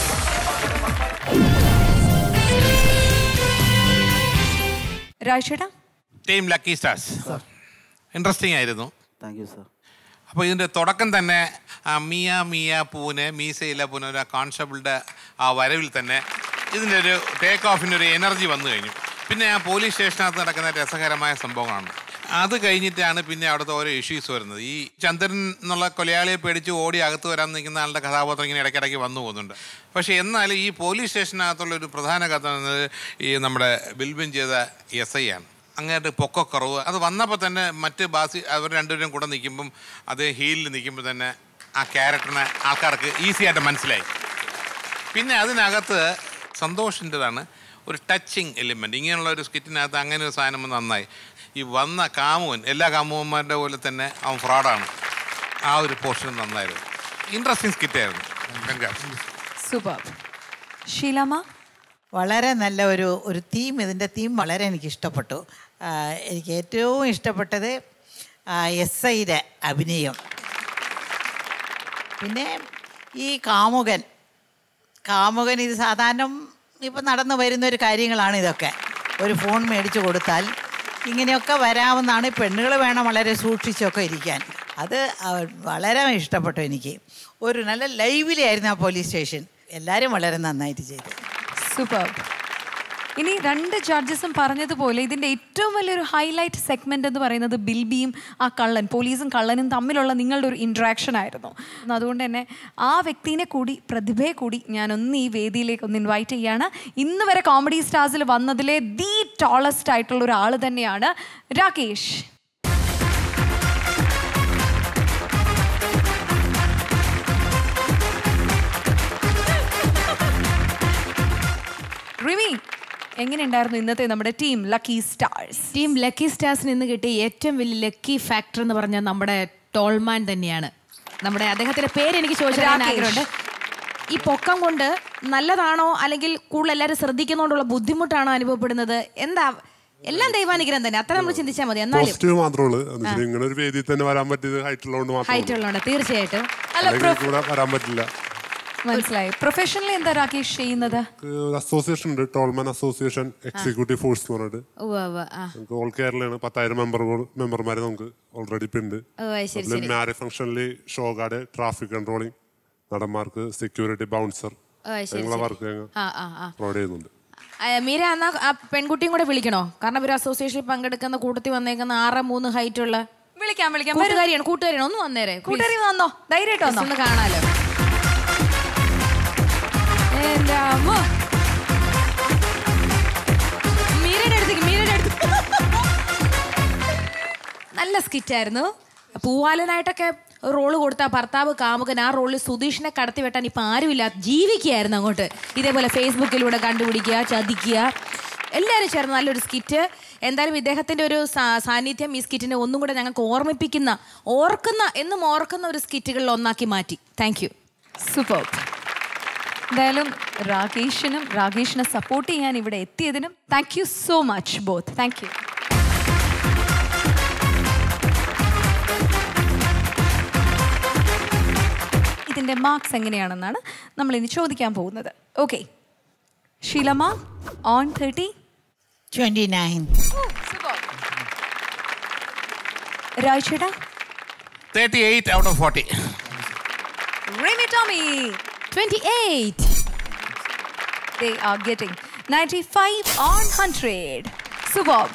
രാജേട്ടാ ടീം ലക്കി സ്റ്റാർസ് ഇൻട്രസ്റ്റിംഗ് ആയിരുന്നു താങ്ക് യു സാർ അപ്പോൾ ഇതിൻ്റെ തുടക്കം തന്നെ ആ മിയ മിയ പൂനെ മീസയില്ല പൂനെ ഒരു കോൺസ്റ്റബിളുടെ ആ വരവിൽ തന്നെ ഇതിൻ്റെ ഒരു ടേക്ക് ഓഫിൻ്റെ ഒരു എനർജി വന്നു കഴിഞ്ഞു പിന്നെ ആ പോലീസ് സ്റ്റേഷനകത്ത് നടക്കുന്ന രസകരമായ സംഭവങ്ങളാണ് അത് കഴിഞ്ഞിട്ടാണ് പിന്നെ അവിടുത്തെ ഓരോ ഇഷ്യൂസ് വരുന്നത് ഈ ചന്ദ്രൻ എന്നുള്ള കൊലയാളിയെ പേടിച്ച് ഓടി അകത്ത് വരാൻ നിൽക്കുന്ന ആളുടെ കഥാപാത്രം ഇങ്ങനെ ഇടയ്ക്കിടയ്ക്ക് വന്നു പോകുന്നുണ്ട് പക്ഷേ എന്നാലും ഈ പോലീസ് സ്റ്റേഷനകത്തുള്ള ഒരു പ്രധാന കഥ എന്നത് ഈ നമ്മുടെ ബിൽബിൻ ചെയ്ത എസ് ഐ ആണ് അങ്ങോട്ട് പൊക്കക്കുറവ് അത് വന്നപ്പോൾ തന്നെ മറ്റ് ബാസി അവർ രണ്ടുപേരും കൂടെ നിൽക്കുമ്പം അത് ഹീലിൽ നിൽക്കുമ്പോൾ തന്നെ ആ ക്യാരക്ടറിനെ ആൾക്കാർക്ക് ഈസി ആയിട്ട് മനസ്സിലായി പിന്നെ അതിനകത്ത് സന്തോഷിൻ്റെതാണ് ഒരു ടച്ചിങ് എലിമെൻറ്റ് ഇങ്ങനെയുള്ള ഒരു സ്കിറ്റിനകത്ത് അങ്ങനെ ഒരു സാധനം വന്ന് നന്നായി ഈ വന്ന കാമുവൻ എല്ലാ കാമുവന്മാരുടെ പോലെ തന്നെ അവൻ ഫ്രോഡാണ് ആ ഒരു പോർഷൻ നന്നായിരുന്നു ഇൻട്രസ്റ്റിംഗ് സ്കിറ്റായിരുന്നു സൂപ്പർ ഷീലാമ്മ വളരെ നല്ല ഒരു ഒരു തീം ഇതിൻ്റെ തീം വളരെ എനിക്ക് ഇഷ്ടപ്പെട്ടു ആ, എനിക്ക് ഏറ്റവും ഇഷ്ടപ്പെട്ടത് എസ് ഐയുടെ അഭിനയം പിന്നെ ഈ കാമുകൻ കാമുകൻ ഇത് സാധാരണ ഇപ്പം നടന്നു വരുന്ന ഒരു കാര്യങ്ങളാണ് ഇതൊക്കെ ഒരു ഫോൺ മേടിച്ചു കൊടുത്താൽ ഇങ്ങനെയൊക്കെ വരാവുന്നതാണ് പെണ്ണുകൾ വേണം വളരെ സൂക്ഷിച്ചൊക്കെ ഇരിക്കാൻ അത് ആ, വളരെ ഇഷ്ടപ്പെട്ടു എനിക്ക് ഒരു നല്ല ലൈവിലായിരുന്നു ആ പോലീസ് സ്റ്റേഷൻ എല്ലാവരും വളരെ നന്നായിട്ട് ചെയ്തു സൂപ്പർ ഇനി രണ്ട് ജഡ്ജസും പറഞ്ഞതുപോലെ ഇതിന്റെ ഏറ്റവും വലിയൊരു ഹൈലൈറ്റ് സെഗ്മെന്റ് എന്ന് പറയുന്നത് ബിൽബിയും ആ കള്ളൻ പോലീസും കള്ളനും തമ്മിലുള്ള നിങ്ങളുടെ ഒരു ഇൻട്രാക്ഷൻ ആയിരുന്നു അതുകൊണ്ട് തന്നെ ആ വ്യക്തിനെ കൂടി പ്രതിഭയെ കൂടി ഞാനൊന്ന് ഈ വേദിയിലേക്ക് ഒന്ന് ഇൻവൈറ്റ് ചെയ്യാണ് ഇന്ന് വരെ കോമഡി സ്റ്റാർസിൽ വന്നതിലെ ദി ടോളസ്റ്റ് ആയിട്ടുള്ള ഒരാൾ തന്നെയാണ് രാകേഷ് റിമി എങ്ങനെയുണ്ടായിരുന്നു ഇന്നത്തെ നമ്മുടെ team lucky stars team lucky സ്റ്റാർസിന് ഇന്ന് കിട്ടിയ ഏറ്റവും വലിയ ലക്കി ഫാക്ടർ എന്ന് പറഞ്ഞാൽ നമ്മുടെ ടോൾമാൻ തന്നെയാണ് നമ്മുടെ അദ്ദേഹത്തിന്റെ പേര് എനിക്ക് ചോദിച്ചാൽ രാകേഷ്. ആഗ്രഹമുണ്ട് ഈ പൊക്കം കൊണ്ട് നല്ലതാണോ അല്ലെങ്കിൽ കൂടുതൽ എല്ലാവരും ശ്രദ്ധിക്കുന്നതുകൊണ്ടുള്ള ബുദ്ധിമുട്ടാണോ അനുഭവപ്പെടുന്നത് എന്താ എല്ലാം ദൈവാനുഗ്രഹം തന്നെ അത്ര നമ്മൾ ചിന്തിച്ചാൽ മതി എന്നാലും പോസിറ്റീവ് മാത്രമേ ഉള്ളൂ എന്ന് വെച്ചാൽ ഇങ്ങനെ ഒരു വേദിയിൽ തന്നെ വരാൻ പറ്റിയത് ഹൈറ്റ് ഉള്ളതുകൊണ്ട് ഹൈറ്റ് മാത്രമേ ഉള്ളതുകൊണ്ട് തീർച്ചയായിട്ടും അല്ലെങ്കിൽ എനിക്ക് ഇവിടെ വരാൻ പറ്റില്ല മനസ്സിലായി പ്രൊഫഷണലി എന്താ രാകേഷ് ചെയ്യുന്നത് ഒരു അസോസിയേഷൻ ഉണ്ട് ടോൾമാൻ അസോസിയേഷൻ എക്സിക്യൂട്ടീവ് ഫോഴ്സ് എന്ന് പറഞ്ഞിട്ട് ഉവ്വ് ഉവ്വ് ആ നമുക്ക് ഓൾ കേരളയാണ് പത്തായിരം മെമ്പറുകൾ മെമ്പർമാർ നമുക്ക് ഓൾറെഡി ഇപ്പം ഉണ്ട് ഓ, അത് ശരി, ശരി. മാരേജ് ഫംഗ്ഷനിൽ ഷോ ഗാർഡ് ട്രാഫിക് കൺട്രോളിംഗ് നടന്മാർക്ക് സെക്യൂരിറ്റി ബൗൺസർ ഓ, അത് ശരി, ഞങ്ങളെ ശരി. വർക്ക് ഞങ്ങൾ ആ ആ ആ പ്രൊവൈഡ് ചെയ്യുന്നുണ്ട് ആ, മീര എന്നാ ആ പെൺകുട്ടിയും കൂടെ വിളിക്കണോ കാരണം ഒരു അസോസിയേഷനിൽ പങ്കെടുക്കുന്ന കൂട്ടത്തിൽ വന്നേക്കുന്ന ആറ് മൂന്ന് ഹൈറ്റ് ഉള്ള വിളിക്കാം വിളിക്കാം കൂട്ടുകാരിയാണ് കൂട്ടുകാരിയാണ് ഒന്ന് വന്നേരെ please. കൂട്ടുകാരി വന്നോ ധൈര്യമായിട്ട് Just വന്നോ ഒന്ന് കാണാലോ എന്റെ അമ്മ മീരയുടെ അടുത്തേക്ക് മീരയുടെ അടുത്ത് നല്ല സ്കിറ്റായിരുന്നു പൂവാലനായിട്ടൊക്കെ റോള് കൊടുത്ത ആ ഭർത്താവ് കാമുകൻ ആ റോളിൽ സുധീഷിനെ കടത്തി വെട്ടാൻ ഇപ്പം ആരുമില്ല ജീവിക്കുകയായിരുന്നു അങ്ങോട്ട് ഇതേപോലെ ഫേസ്ബുക്കിലൂടെ കണ്ടുപിടിക്കുക ചതിക്കുക എല്ലാവരും ചേർന്ന് നല്ലൊരു സ്കിറ്റ് എന്തായാലും ഇദ്ദേഹത്തിൻ്റെ ഒരു സാ- സാന്നിധ്യം ഈ സ്കിറ്റിനെ ഒന്നും കൂടെ ഞങ്ങൾക്ക് ഓർമ്മിപ്പിക്കുന്ന ഓർക്കുന്ന എന്നും ഓർക്കുന്ന ഒരു സ്കിറ്റുകളിൽ ഒന്നാക്കി മാറ്റി താങ്ക് യു സൂപ്പർ എന്തായാലും രാകേഷിനും രാകേഷിനെ സപ്പോർട്ട് ചെയ്യാൻ ഇവിടെ എത്തിയതിനും thank you so much both thank you ഇതിന്റെ മാർക്സ് എങ്ങനെയാണെന്നാണ് നമ്മൾ ഇനി ചോദിക്കാൻ പോകുന്നത് okay Sheelamma on thirty twenty nine രാജേട്ടാ thirty eight out of forty Remy Tommy, 28. They are getting 95 on 100. Superb.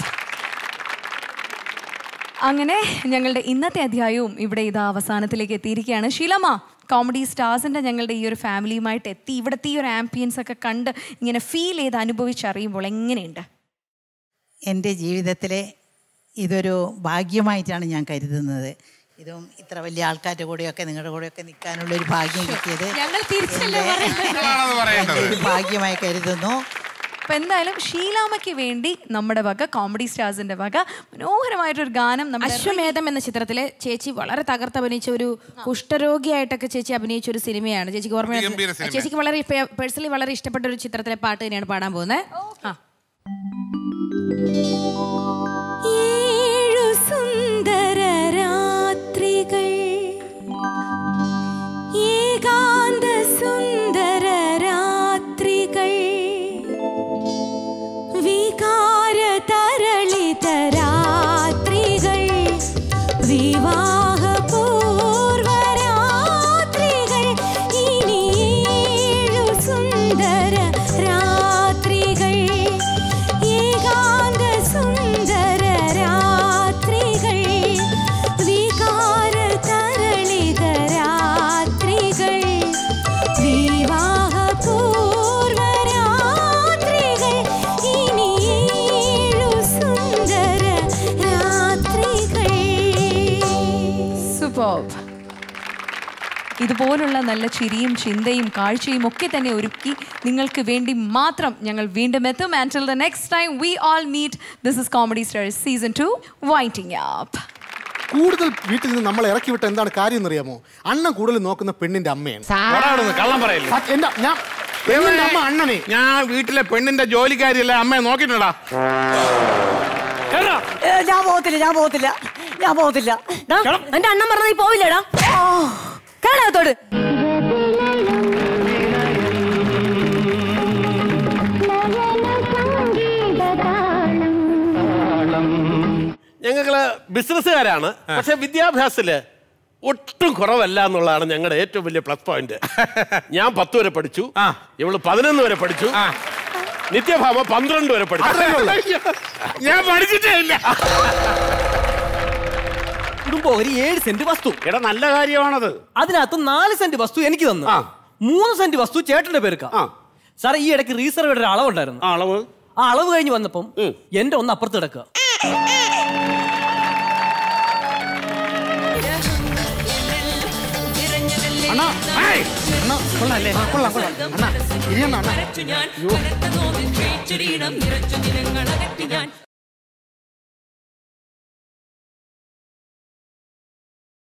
അങ്ങനെ ഞങ്ങളുടെ ഇന്നത്തെ അധ്യായവും ഇവിടെ ഇത് അവസാനത്തിലേക്ക് എത്തിയിരിക്കുകയാണ് ഷീലമ്മ കോമഡി സ്റ്റാർസിൻ്റെ ഞങ്ങളുടെ ഈ ഒരു ഫാമിലിയുമായിട്ട് എത്തി ഇവിടുത്തെ ഈ ഒരു ആംബിയൻസ് ഒക്കെ കണ്ട് ഇങ്ങനെ ഫീൽ ചെയ്ത് അനുഭവിച്ചറിയുമ്പോൾ എങ്ങനെയുണ്ട് എൻ്റെ ജീവിതത്തിലെ ഇതൊരു ഭാഗ്യമായിട്ടാണ് ഞാൻ കരുതുന്നത് ഇതും ഇത്ര വലിയ ആൾക്കാരുടെ കൂടെയൊക്കെ നിങ്ങളുടെ കൂടെയൊക്കെ നിൽക്കാനുള്ള ഒരു ഭാഗ്യം കിട്ടിയത് ഞങ്ങൾ തിരിച്ചല്ലേ എൻ്റെ പറയുന്നത് എൻ്റെ ഒരു ഭാഗ്യമായി കരുതുന്നു അപ്പൊ എന്തായാലും ഷീലാമയ്ക്ക് വേണ്ടി നമ്മുടെ വക കോമഡി സ്റ്റാർസിന്റെ വക മനോഹരമായിട്ടൊരു ഗാനം നമ്മുടെ അശ്വമേധം എന്ന ചിത്രത്തിലെ ചേച്ചി വളരെ തകർത്ത് അഭിനയിച്ച ഒരു കുഷ്ഠരോഗിയായിട്ടൊക്കെ ചേച്ചി അഭിനയിച്ച ഒരു സിനിമയാണ് ചേച്ചിക്ക് ഗംഭീര ഓർമ്മ സിനിമ. ചേച്ചിക്ക് വളരെ പേഴ്സണലി വളരെ ഇഷ്ടപ്പെട്ട ഒരു ചിത്രത്തിലെ പാട്ട് തന്നെയാണ് പാടാൻ പോകുന്നത് ആ ഏഴു സുന്ദര രാത്രികൾ ഏകാന്ത സുന്ദര രാത്രികൾ വികാര തരളിത രാത്രികൾ വിവാഹ പൂർവ രാത്രികൾ ഇനി ഏഴു സുന്ദര രാത്രികൾ ഏകാന്ത സുന്ദര രാത്രികൾ വികാര തരളിത രാത്രികൾ വിവാഹ പൂർവ രാത്രികൾ ഇനി ഏഴു സുന്ദര രാത്രികൾ സൂപ്പർ ഇതുപോലുള്ള നല്ല ചിരിയും ചിന്തയും കാഴ്ചയും ഒക്കെ തന്നെ ഒരുക്കി നിങ്ങൾക്ക് വേണ്ടി മാത്രം ഞങ്ങൾ വീണ്ടും എത്തും and the next time we all meet this is comedy stars season two waiting app കൂടുതൽ വീട്ടിൽ നിന്ന് നമ്മളെ ഇറക്കി വിട്ട എന്താണ് കാര്യം എന്നറിയാമോ അണ്ണൻ കൂടുതൽ നോക്കുന്ന പെണ്ണിന്റെ അമ്മയാണ് പോടാ അവിടുന്ന്, കള്ളം പറയല്ലേ. സത്യം, എന്റെ ഞാൻ പെണ്ണിന്റെ അമ്മ അണ്ണനെ ഞാൻ വീട്ടിലെ പെണ്ണിന്റെ ജോലിക്കാരിയല്ല അമ്മയെ നോക്കിയിട്ടുണ്ടാ ഏ, ഞാൻ പോകത്തില്ല ഞാൻ പോകത്തില്ല ഞാൻ പോകത്തില്ല എന്റെ അണ്ണൻ പറഞ്ഞ നീ പോവില്ലടാ കേടാത്തോട് ഞങ്ങള് ബിസിനസ്സുകാരാണ് പക്ഷെ വിദ്യാഭ്യാസത്തില് ഒട്ടും കുറവല്ല എന്നുള്ളതാണ് ഞങ്ങളുടെ ഏറ്റവും വലിയ പ്ലസ് പോയിന്റ് ഞാൻ പത്ത് വരെ പഠിച്ചു ഇവള് പതിനൊന്ന് വരെ പഠിച്ചു നിത്യഭാമ പന്ത്രണ്ട് വരെ പഠിച്ചു ഞാൻ പഠിച്ചിട്ടേ ഇല്ല കുടുംബം ഒരു ഏഴ് സെന്റ് വസ്തു എടാ നല്ല കാര്യമാണത് അതിനകത്ത് നാല് സെന്റ് വസ്തു എനിക്ക് തന്നു മൂന്ന് സെന്റ് വസ്തു ചേട്ടന്റെ പേർക്കാ സാർ ഈ ഇടയ്ക്ക് റീസർവേയുടെ ഒരു അളവുണ്ടായിരുന്നു അളവ് ആ അളവ് കഴിഞ്ഞ് വന്നപ്പം എന്റെ ഒന്ന് അപ്പുറത്ത് കിടക്കുക അണ്ണാ ഏയ്! അണ്ണാ കൊള്ളാല്ലേ ആ, കൊള്ളാം കൊള്ളാം അണ്ണാ ഇരിയണ്ണ അണ്ണാ ഞാൻ